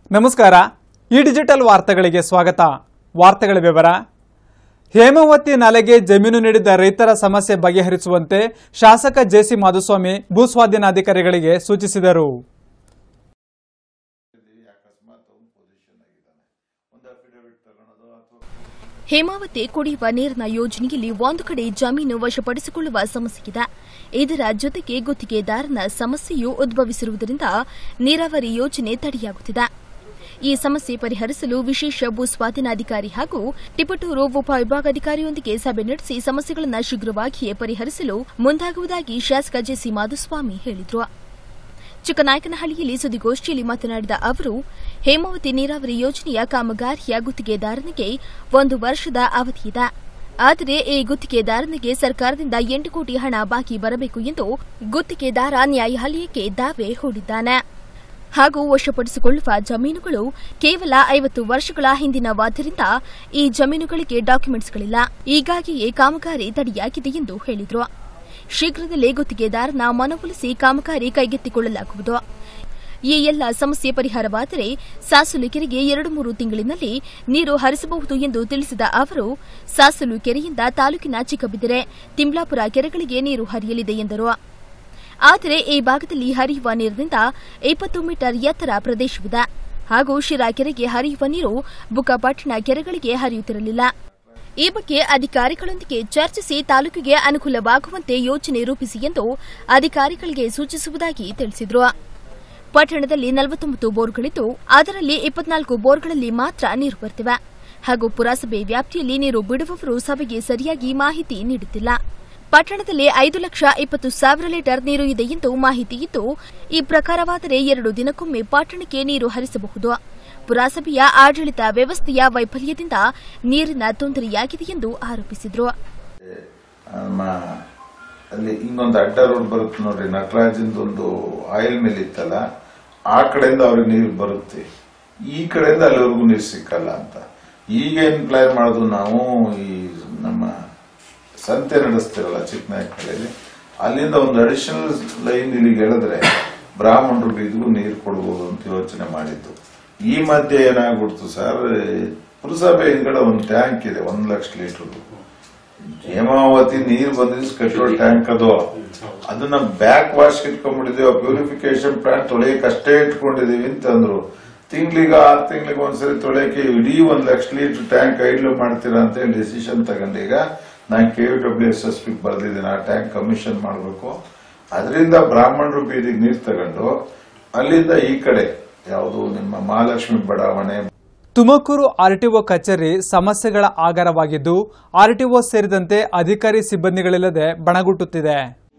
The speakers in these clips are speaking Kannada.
ನಮಸ್ಕಾರ ಈ ಡಿಜಿಟಲ್ ವಾರ್ತೆಗಳಿಗೆ ಸ್ವಾಗತ ವಾರ್ತೆಗಳ ವಿವರ ಹೇಮಾವತಿ ನಾಲೆಗೆ ಜಮೀನು ನೀಡಿದ ರೈತರ ಸಮಸ್ಯೆ ಬಗೆಹರಿಸುವಂತೆ ಶಾಸಕ ಜೆಸಿ ಮಾಧುಸ್ವಾಮಿ ಭೂಸ್ವಾಧೀನಾಧಿಕಾರಿಗಳಿಗೆ ಸೂಚಿಸಿದರು ಹೇಮಾವತಿ ಕುಡಿಯುವ ನೀರಿನ ಯೋಜನೆಯಲ್ಲಿ ಒಂದು ಕಡೆ ಜಮೀನು ವಶಪಡಿಸಿಕೊಳ್ಳುವ ಸಮಸ್ಯೆಯಿದೆ ಇದರ ಜೊತೆಗೆ ಗುತ್ತಿಗೆದಾರನ ಸಮಸ್ಯೆಯೂ ಉದ್ಭವಿಸಿರುವುದರಿಂದ ನೀರಾವರಿ ಯೋಜನೆ ತಡೆಯಾಗುತ್ತಿದೆ ಈ ಸಮಸ್ಯೆ ಪರಿಹರಿಸಲು ವಿಶೇಷ ಭೂ ಸ್ವಾಧೀನಾಧಿಕಾರಿ ಹಾಗೂ ಟಿಪಟೂರು ಉಪವಿಭಾಗಾಧಿಕಾರಿಯೊಂದಿಗೆ ಸಭೆ ನಡೆಸಿ ಸಮಸ್ಯೆಗಳನ್ನು ಶೀಘ್ರವಾಗಿಯೇ ಪರಿಹರಿಸಲು ಮುಂದಾಗುವುದಾಗಿ ಶಾಸಕ ಜೆಸಿ ಮಾಧುಸ್ವಾಮಿ ಹೇಳಿದರು ಚಿಕ್ಕನಾಯಕನಹಳ್ಳಿಯಲ್ಲಿ ಸುದ್ದಿಗೋಷ್ಠಿಯಲ್ಲಿ ಮಾತನಾಡಿದ ಅವರು ಹೇಮಾವತಿ ನೀರಾವರಿ ಯೋಜನೆಯ ಕಾಮಗಾರಿಯ ಗುತ್ತಿಗೆದಾರನಿಗೆ ಒಂದು ವರ್ಷದ ಅವಧಿಯಿದೆ ಆದರೆ ಈ ಗುತ್ತಿಗೆದಾರನಿಗೆ ಸರ್ಕಾರದಿಂದ ಎಂಟು ಕೋಟಿ ಹಣ ಬಾಕಿ ಬರಬೇಕು ಎಂದು ಗುತ್ತಿಗೆದಾರ ನ್ಯಾಯಾಲಯಕ್ಕೆ ದಾವೆ ಹೂಡಿದ್ದಾನೆ ಹಾಗೂ ವಶಪಡಿಸಿಕೊಳ್ಳುವ ಜಮೀನುಗಳು ಕೇವಲ ಐವತ್ತು ವರ್ಷಗಳ ಹಿಂದಿನವಾದ್ದರಿಂದ ಈ ಜಮೀನುಗಳಿಗೆ ಡಾಕ್ಯುಮೆಂಟ್ಸ್ಗಳಿಲ್ಲ ಹೀಗಾಗಿಯೇ ಕಾಮಗಾರಿ ತಡೆಯಾಗಿದೆ ಎಂದು ಹೇಳಿದರು ಶೀಘ್ರದಲ್ಲೇ ಗುತ್ತಿಗೆದಾರನ ಮನವೊಲಿಸಿ ಕಾಮಗಾರಿ ಕೈಗೆತ್ತಿಕೊಳ್ಳಲಾಗುವುದು ಈ ಎಲ್ಲ ಸಮಸ್ಯೆ ಪರಿಹಾರವಾದರೆ ಸಾಸಲು ಕೆರೆಗೆ ಎರಡು ಮೂರು ತಿಂಗಳಿನಲ್ಲಿ ನೀರು ಹರಿಸಬಹುದು ಎಂದು ತಿಳಿಸಿದ ಅವರು ಸಾಸಲು ಕೆರೆಯಿಂದ ತಾಲೂಕಿನ ಚಿಕ್ಕಬಿದಿರೆ ತಿಮ್ಲಾಪುರ ಕೆರೆಗಳಿಗೆ ನೀರು ಹರಿಯಲಿದೆ ಎಂದರು ಆದರೆ ಈ ಭಾಗದಲ್ಲಿ ಹರಿಯುವ ನೀರಿನಿಂದ ಇಪ್ಪತ್ತು ಮೀಟರ್ ಎತ್ತರ ಪ್ರದೇಶವಿದೆ ಹಾಗೂ ಶಿರಾ ಕೆರೆಗೆ ಹರಿಯುವ ನೀರು ಬುಕ್ಕಪಟ್ಟಣ ಕೆರೆಗಳಿಗೆ ಹರಿಯುತ್ತಿರಲಿಲ್ಲ ಈ ಬಗ್ಗೆ ಅಧಿಕಾರಿಗಳೊಂದಿಗೆ ಚರ್ಚಿಸಿ ತಾಲೂಕಿಗೆ ಅನುಕೂಲವಾಗುವಂತೆ ಯೋಜನೆ ರೂಪಿಸಿ ಎಂದು ಅಧಿಕಾರಿಗಳಿಗೆ ಸೂಚಿಸುವುದಾಗಿ ತಿಳಿಸಿದರು ಪಟ್ಟಣದಲ್ಲಿ ನಲವತ್ತೊಂಬತ್ತು ಬೋರ್ಗಳಿದ್ದು ಅದರಲ್ಲಿ ಇಪ್ಪತ್ನಾಲ್ಕು ಬೋರ್ಗಳಲ್ಲಿ ಮಾತ್ರ ನೀರು ಬರ್ತಿವೆ ಹಾಗೂ ಪುರಸಭೆ ವ್ಯಾಪ್ತಿಯಲ್ಲಿ ನೀರು ಬಿಡುವವರು ಸಭೆಗೆ ಸರಿಯಾಗಿ ಮಾಹಿತಿ ನೀಡುತ್ತಿಲ್ಲ ಪಟ್ಟಣದಲ್ಲಿ ಐದು ಲಕ್ಷ ಇಪ್ಪತ್ತು ಸಾವಿರ ಲೀಟರ್ ನೀರು ಇದೆ ಎಂದು ಮಾಹಿತಿ ಇದ್ದು ಈ ಪ್ರಕಾರವಾದರೆ ಎರಡು ದಿನಕ್ಕೊಮ್ಮೆ ಪಟ್ಟಣಕ್ಕೆ ನೀರು ಹರಿಸಬಹುದು ಪುರಸಭೆಯ ಆಡಳಿತ ವ್ಯವಸ್ಥೆಯ ವೈಫಲ್ಯದಿಂದ ನೀರಿನ ತೊಂದರೆಯಾಗಿದೆ ಎಂದು ಆರೋಪಿಸಿದರು ನಮ್ಮ ಅಲ್ಲಿ ಇನ್ನೊಂದು ಅಡ್ಡ ರೋಡ್ ಬರುತ್ತೆ ನೋಡ್ರಿ ನಟರಾಜಂದೊಂದು ಆಯಿಲ್ ಮಿಲ್ ಇತ್ತಲ್ಲ ಆ ಕಡೆಯಿಂದ ಅವ್ರಿಗೆ ನೀರು ಬರುತ್ತೆ ಈ ಕಡೆಯಿಂದ ಅಲ್ಲಿವರೆಗೂ ನೀರು ಸಿಕ್ಕಲ್ಲ ಅಂತ ಈಗೇನ್ ಪ್ಲಾನ್ ಮಾಡೋದು ನಾವು ಈ ನಮ್ಮ ಸಂತೆ ನಡೆಸ್ತಿರಲ್ಲ ಚಿಕ್ಕನಾಯಕನಲ್ಲಿ ಅಲ್ಲಿಂದ ಒಂದು ಅಡಿಷನಲ್ ಲೈನ್ ಇಲ್ಲಿಗೆ ಎಳೆದ್ರೆ ಬ್ರಾಹ್ಮಣರಿಗೆ ಇದಕ್ಕೂ ನೀರು ಕೊಡ್ಬೋದು ಅಂತ ಯೋಚನೆ ಮಾಡಿದ್ದು ಈ ಮಧ್ಯೆ ಏನಾಗ್ಬಿಡ್ತು ಸರ್ ಪುರಸಭೆ ಹಿಂದ್ಗಡೆ ಒಂದು ಟ್ಯಾಂಕ್ ಇದೆ ಒಂದ್ ಲಕ್ಷ ಲೀಟರ್ ಹೇಮಾವತಿ ನೀರು ಬಂದಿದ್ದು ಕಟ್ಟೋ ಟ್ಯಾಂಕ್ ಅದು ಅದನ್ನ ಬ್ಯಾಕ್ ವಾಶ್ ಇಟ್ಕೊಂಡ್ಬಿಟ್ಟಿದೀವಿ ಪ್ಯೂರಿಫಿಕೇಶನ್ ಪ್ಲಾಂಟ್ ತೊಳೆಯಕ್ಕೆ ಅಷ್ಟೇ ಇಟ್ಕೊಂಡಿದೀವಿ ಅಂತಂದ್ರು ತಿಂಗಳಿಗೆ ಆರು ತಿಂಗಳಿಗೆ ಒಂದ್ಸರಿ ತೊಳೆಯಕ್ಕೆ ಇಡೀ ಒಂದ್ ಲಕ್ಷ ಲೀಟರ್ ಟ್ಯಾಂಕ್ ಐಡ್ಲು ಮಾಡ್ತೀರಾ ಅಂತ ಹೇಳಿ ಡಿಸಿಷನ್ ತಗೊಂಡೀಗ ನಾನು K U W S S P ಬರ್ದಿದ್ದೀನಿ ಆ ಟ್ಯಾಂಕ್ ಕಮಿಷನ್ ಮಾಡಬೇಕು ಅದರಿಂದ ಬ್ರಾಹ್ಮಣರು ಬೀದಿಗೆ ನೀರು ತಗೊಂಡು ಅಲ್ಲಿಂದ ಈ ಕಡೆ ಯಾವುದು ನಿಮ್ಮ ಮಹಾಲಕ್ಷ್ಮಿ ಬಡಾವಣೆ ತುಮಕೂರು ಆರ್ಟಿಒ ಕಚೇರಿ ಸಮಸ್ಯೆಗಳ ಆಗರವಾಗಿದ್ದು ಆರ್ಟಿಒ ಸೇರಿದಂತೆ ಅಧಿಕಾರಿ ಸಿಬ್ಬಂದಿಗಳಿಲ್ಲದೆ ಬಣಗುಟ್ಟುತ್ತಿದೆ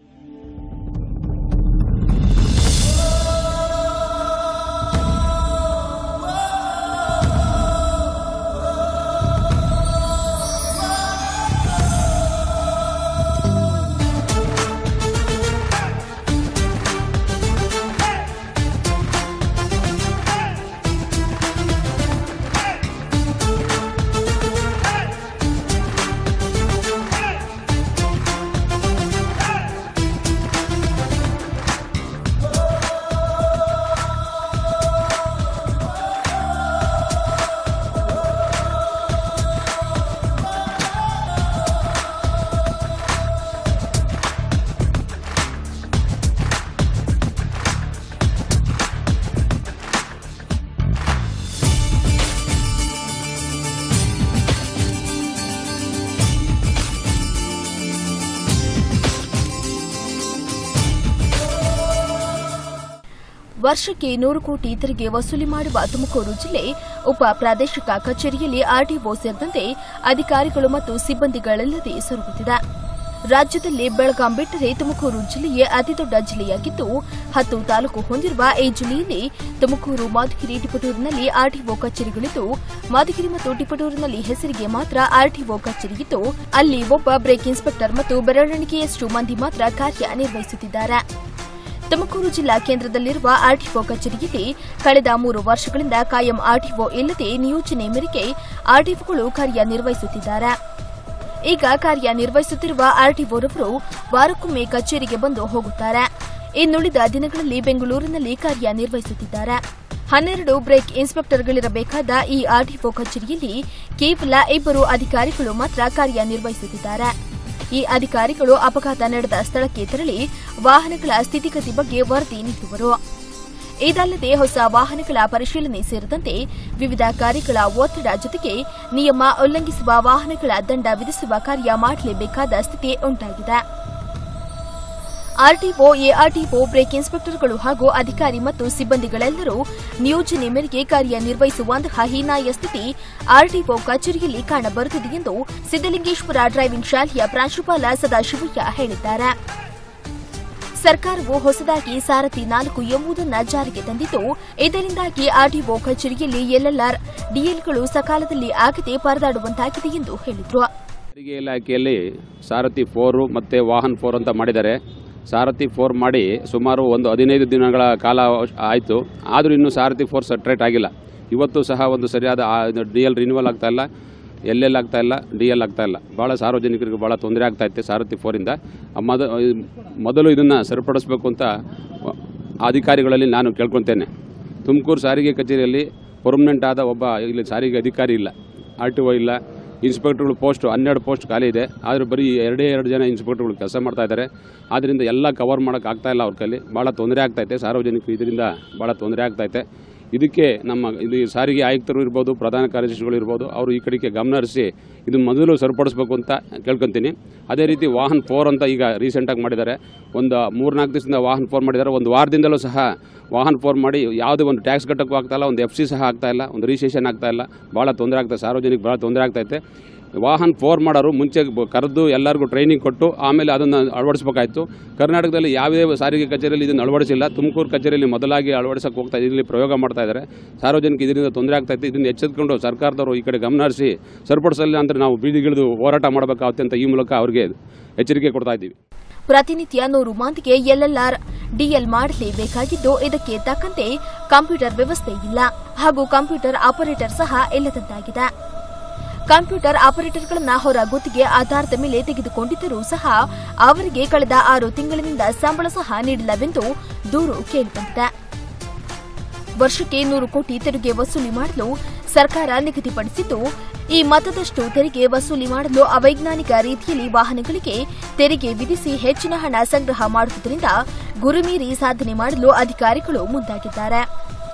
ವರ್ಷಕ್ಕೆ ನೂರು ಕೋಟಿ ತೆರಿಗೆ ವಸೂಲಿ ಮಾಡುವ ತುಮಕೂರು ಜಿಲ್ಲೆ ಉಪ ಪ್ರಾದೇಶಿಕ ಕಚೇರಿಯಲ್ಲಿ ಆರ್ಟಿಒ ಸೇರಿದಂತೆ ಅಧಿಕಾರಿಗಳು ಮತ್ತು ಸಿಬ್ಬಂದಿಗಳಿಲ್ಲದೆ ಸೊರಗುತ್ತಿದೆ ರಾಜ್ಯದಲ್ಲಿ ಬೆಳಗಾಂ ಬಿಟ್ಟರೆ ತುಮಕೂರು ಜಿಲ್ಲೆಯೇ ಅತಿದೊಡ್ಡ ಜಿಲ್ಲೆಯಾಗಿದ್ದು ಹತ್ತು ತಾಲೂಕು ಹೊಂದಿರುವ ಈ ಜಿಲ್ಲೆಯಲ್ಲಿ ತುಮಕೂರು ಮಧುಗಿರಿ ಟಿಪಟೂರಿನಲ್ಲಿ ಆರ್ಟಿಒ ಕಚೇರಿಗಳಿದ್ದು ಮಧುಗಿರಿ ಮತ್ತು ಟಿಪಟೂರಿನಲ್ಲಿ ಹೆಸರಿಗೆ ಮಾತ್ರ ಆರ್ಟಿಒ ಕಚೇರಿಯಿದ್ದು ಅಲ್ಲಿ ಒಬ್ಬ ಬ್ರೇಕ್ ಇನ್ಸ್ಪೆಕ್ಟರ್ ಮತ್ತು ಬೆರಳೆಣಿಕೆಯಷ್ಟು ಮಂದಿ ಮಾತ್ರ ಕಾರ್ಯನಿರ್ವಹಿಸುತ್ತಿದ್ದಾರೆ ತುಮಕೂರು ಜಿಲ್ಲಾ ಕೇಂದ್ರದಲ್ಲಿರುವ ಆರ್ಟಿಒ ಕಚೇರಿಯಲ್ಲಿ ಕಳೆದ ಮೂರು ವರ್ಷಗಳಿಂದ ಕಾಯಂ ಆರ್ಟಿಒ ಇಲ್ಲದೆ ನಿಯೋಜನೆ ಮೇರೆಗೆ ಆರ್ಟಿಒಗಳು ಕಾರ್ಯನಿರ್ವಹಿಸುತ್ತಿದ್ದಾರೆ ಈಗ ಕಾರ್ಯನಿರ್ವಹಿಸುತ್ತಿರುವ ಆರ್ಟಿಒರವರು ವಾರಕ್ಕೊಮ್ಮೆ ಕಚೇರಿಗೆ ಬಂದು ಹೋಗುತ್ತಾರೆ ಇನ್ನುಳಿದ ದಿನಗಳಲ್ಲಿ ಬೆಂಗಳೂರಿನಲ್ಲಿ ಕಾರ್ಯನಿರ್ವಹಿಸುತ್ತಿದ್ದಾರೆ ಹನ್ನೆರಡು ಬ್ರೇಕ್ ಇನ್ಸ್ಪೆಕ್ಟರ್ಗಳಿರಬೇಕಾದ ಈ ಆರ್ಟಿಒ ಕಚೇರಿಯಲ್ಲಿ ಕೇವಲ ಇಬ್ಬರು ಅಧಿಕಾರಿಗಳು ಮಾತ್ರ ಕಾರ್ಯನಿರ್ವಹಿಸುತ್ತಿದ್ದಾರೆ ಈ ಅಧಿಕಾರಿಗಳು ಅಪಘಾತ ನಡೆದ ಸ್ಥಳಕ್ಕೆ ತೆರಳಿ ವಾಹನಗಳ ಸ್ಥಿತಿಗತಿ ಬಗ್ಗೆ ವರದಿ ನೀಡುವರು ಇದಲ್ಲದೆ ಹೊಸ ವಾಹನಗಳ ಪರಿಶೀಲನೆ ಸೇರಿದಂತೆ ವಿವಿಧ ಕಾರ್ಯಗಳ ಒತ್ತಡ ಜೊತೆಗೆ ನಿಯಮ ಉಲ್ಲಂಘಿಸುವ ವಾಹನಗಳ ದಂಡ ವಿಧಿಸುವ ಕಾರ್ಯ ಮಾಡಲೇಬೇಕಾದ ಸ್ಥಿತಿ ಉಂಟಾಗಿದೆ ಆರ್ಟಿಒ ಎಆರ್ಟಿಒ ಬ್ರೇಕ್ ಇನ್ಸ್ಪೆಕ್ಟರ್ಗಳು ಹಾಗೂ ಅಧಿಕಾರಿ ಮತ್ತು ಸಿಬ್ಬಂದಿಗಳೆಲ್ಲರೂ ನಿಯೋಜನೆ ಮೇರೆಗೆ ಕಾರ್ಯನಿರ್ವಹಿಸುವಂತಹ ಹೀನಾಯ ಸ್ಥಿತಿ ಆರ್ಟಿಒ ಕಚೇರಿಯಲ್ಲಿ ಕಾಣಬರುತ್ತಿದೆ ಎಂದು ಸಿದ್ದಲಿಂಗೇಶ್ವರ ಡ್ರೈವಿಂಗ್ ಶಾಲೆಯ ಪ್ರಾಂಶುಪಾಲ ಸದಾಶಿವಯ್ಯ ಹೇಳಿದ್ದಾರೆ ಸರ್ಕಾರವು ಹೊಸದಾಗಿ ಸಾರಥಿ ನಾಲ್ಕು ಎಂಬುದನ್ನು ಜಾರಿಗೆ ತಂದಿದ್ದು ಇದರಿಂದಾಗಿ ಆರ್ಟಿಒ ಕಚೇರಿಯಲ್ಲಿ ಎಲ್ಎಲ್ಆರ್ ಡಿಎಲ್ಗಳು ಸಕಾಲದಲ್ಲಿ ಆಗದೆ ಪರದಾಡುವಂತಾಗಿದೆ ಎಂದು ಹೇಳಿದರು ಸಾರಿಗೆ ಇಲಾಖೆಯಲ್ಲಿ ಸಾರಥಿ ಫೋರು ಮತ್ತು ವಾಹನ್ ಫೋರ್ ಅಂತ ಮಾಡಿದ್ದಾರೆ ಸಾರಥಿ ಫೋರ್ ಮಾಡಿ ಸುಮಾರು ಒಂದು ಹದಿನೈದು ದಿನಗಳ ಕಾಲ ಆಯಿತು ಆದರೂ ಇನ್ನೂ ಸಾರಥಿ ಫೋರ್ ಸಟ್ರೇಟ್ ಆಗಿಲ್ಲ ಇವತ್ತು ಸಹ ಒಂದು ಸರಿಯಾದ ಡಿ ಎಲ್ ರಿನ್ಯೂವಲ್ ಆಗ್ತಾ ಇಲ್ಲ ಎಲ್ ಎಲ್ ಆಗ್ತಾ ಇಲ್ಲ ಡಿ ಎಲ್ ಆಗ್ತಾ ಇಲ್ಲ ಭಾಳ ಸಾರ್ವಜನಿಕರಿಗೆ ಭಾಳ ತೊಂದರೆ ಆಗ್ತಾ ಇತ್ತು ಸಾರಥಿ ಫೋರಿಂದ ಮೊದ ಮೊದಲು ಇದನ್ನು ಸರಿಪಡಿಸಬೇಕು ಅಂತ ಅಧಿಕಾರಿಗಳಲ್ಲಿ ನಾನು ಕೇಳ್ಕೊತೇನೆ ತುಮಕೂರು ಸಾರಿಗೆ ಕಚೇರಿಯಲ್ಲಿ ಪರ್ಮನೆಂಟ್ ಆದ ಒಬ್ಬ ಇಲ್ಲಿ ಸಾರಿಗೆ ಅಧಿಕಾರಿ ಇಲ್ಲ ಆರ್ ಟಿ ಒ ಇಲ್ಲ ಇನ್ಸ್ಪೆಕ್ಟರ್ಗಳು ಪೋಸ್ಟ್ ಹನ್ನೆರಡು ಪೋಸ್ಟ್ ಖಾಲಿ ಇದೆ ಆದರೆ ಬರೀ ಎರಡೇ ಎರಡು ಜನ ಇನ್ಸ್ಪೆಕ್ಟರ್ಗಳು ಕೆಲಸ ಮಾಡ್ತಾ ಇದ್ದಾರೆ ಆದ್ದರಿಂದ ಎಲ್ಲ ಕವರ್ ಮಾಡೋಕ್ಕೆ ಆಗ್ತಾ ಇಲ್ಲ ಅವ್ರ ಕೈಲಿ ಭಾಳ ತೊಂದರೆ ಆಗ್ತೈತೆ ಸಾರ್ವಜನಿಕರು ಇದರಿಂದ ಭಾಳ ತೊಂದರೆ ಆಗ್ತೈತೆ ಇದಕ್ಕೆ ನಮ್ಮ ಇದು ಸಾರಿಗೆ ಆಯುಕ್ತರು ಇರ್ಬೋದು ಪ್ರಧಾನ ಕಾರ್ಯದರ್ಶಿಗಳು ಇರ್ಬೋದು ಅವರು ಈ ಕಡೆಗೆ ಗಮನ ಹರಿಸಿ ಇದು ಮೊದಲು ಸರಿಪಡಿಸ್ಬೇಕು ಅಂತ ಕೇಳ್ಕೊತೀನಿ ಅದೇ ರೀತಿ ವಾಹನ್ ಫೋರ್ ಅಂತ ಈಗ ರೀಸೆಂಟಾಗಿ ಮಾಡಿದ್ದಾರೆ ಒಂದು ಮೂರ್ನಾಲ್ಕು ದಿವಸದಿಂದ ವಾಹನ್ ಫೋರ್ ಮಾಡಿದ್ದಾರೆ ಒಂದು ವಾರದಿಂದಲೂ ಸಹ ವಾಹನ್ ಫೋರ್ ಮಾಡಿ ಯಾವುದೇ ಒಂದು ಟ್ಯಾಕ್ಸ್ ಕಟ್ಟೋಕ್ಕೂ ಆಗ್ತಾ ಇಲ್ಲ ಒಂದು ಎಫ್ ಸಿ ಸಹ ಆಗ್ತಾ ಇಲ್ಲ ಒಂದು ರಿಜಿಸ್ಟ್ರೇಷನ್ ಆಗ್ತಾ ಇಲ್ಲ ಭಾಳ ತೊಂದರೆ ಆಗ್ತದೆ ಸಾರ್ವಜನಿಕ ಭಾಳ ತೊಂದರೆ ಆಗ್ತೈತೆ ವಾಹನ್ ಫೋರ್ ಮಾಡೋರು ಮುಂಚೆ ಬ- ಕರೆದು ಎಲ್ಲರಿಗೂ ಟ್ರೈನಿಂಗ್ ಕೊಟ್ಟು ಆಮೇಲೆ ಅದನ್ನು ಅಳವಡಿಸಬೇಕಾಯಿತು ಕರ್ನಾಟಕದಲ್ಲಿ ಯಾವುದೇ ಸಾರಿಗೆ ಕಚೇರಿಯಲ್ಲಿ ಇದನ್ನು ಅಳವಡಿಸಿಲ್ಲ ತುಮಕೂರು ಕಚೇರಿಯಲ್ಲಿ ಮೊದಲಾಗಿ ಅಳವಡಿಸಕ್ಕೆ ಹೋಗ್ತಾ ಇಲ್ಲಿ ಪ್ರಯೋಗ ಮಾಡ್ತಾ ಇದ್ದಾರೆ ಸಾರ್ವಜನಿಕ ಇದರಿಂದ ತೊಂದರೆ ಆಗ್ತಾ ಇತ್ತು ಇದನ್ನು ಎಚ್ಚೆತ್ಕೊಂಡು ಸರ್ಕಾರದವರು ಈ ಕಡೆ ಗಮನ ಹರಿಸಿ ಸರಿಪಡಿಸಲಿಲ್ಲ ಅಂದರೆ ನಾವು ಬೀದಿಗಿಳಿದು ಹೋರಾಟ ಮಾಡಬೇಕಾಗುತ್ತೆ ಅಂತ ಈ ಮೂಲಕ ಅವರಿಗೆ ಎಚ್ಚರಿಕೆ ಕೊಡ್ತಾ ಇದ್ದೀವಿ ಪ್ರತಿನಿತ್ಯ ನೂರು ಮಂದಿಗೆ ಎಲ್ಎಲ್ಆರ್ ಡಿಎಲ್ ಮಾಡಲೇಬೇಕಾಗಿದ್ದು ಇದಕ್ಕೆ ತಕ್ಕಂತೆ ಕಂಪ್ಯೂಟರ್ ವ್ಯವಸ್ಥೆ ಇಲ್ಲ ಹಾಗೂ ಕಂಪ್ಯೂಟರ್ ಆಪರೇಟರ್ ಸಹ ಇಲ್ಲದಂತಾಗಿದೆ ಕಂಪ್ಯೂಟರ್ ಆಪರೇಟರ್ಗಳನ್ನ ಹೊರ ಗುತ್ತಿಗೆ ಆಧಾರದ ಮೇಲೆ ತೆಗೆದುಕೊಂಡಿದ್ದರೂ ಸಹ ಅವರಿಗೆ ಕಳೆದ ಆರು ತಿಂಗಳಿನಿಂದ ಸಂಬಳ ಸಹ ನೀಡಿಲ್ಲವೆಂದು ದೂರು ಕೇಳಿಬಂದಿದೆ ವರ್ಷಕ್ಕೆ ನೂರು ಕೋಟಿ ತೆರಿಗೆ ವಸೂಲಿ ಮಾಡಲು ಸರ್ಕಾರ ನಿಗದಿಪಡಿಸಿದ್ದು ಈ ಮೊತ್ತದಷ್ಟು ತೆರಿಗೆ ವಸೂಲಿ ಮಾಡಲು ಅವೈಜ್ಞಾನಿಕ ರೀತಿಯಲ್ಲಿ ವಾಹನಗಳಿಗೆ ತೆರಿಗೆ ವಿಧಿಸಿ ಹೆಚ್ಚಿನ ಹಣ ಸಂಗ್ರಹ ಮಾಡುವುದರಿಂದ ಗುರುಮೀರಿ ಸಾಧನೆ ಮಾಡಲು ಅಧಿಕಾರಿಗಳು ಮುಂದಾಗಿದ್ದಾರೆ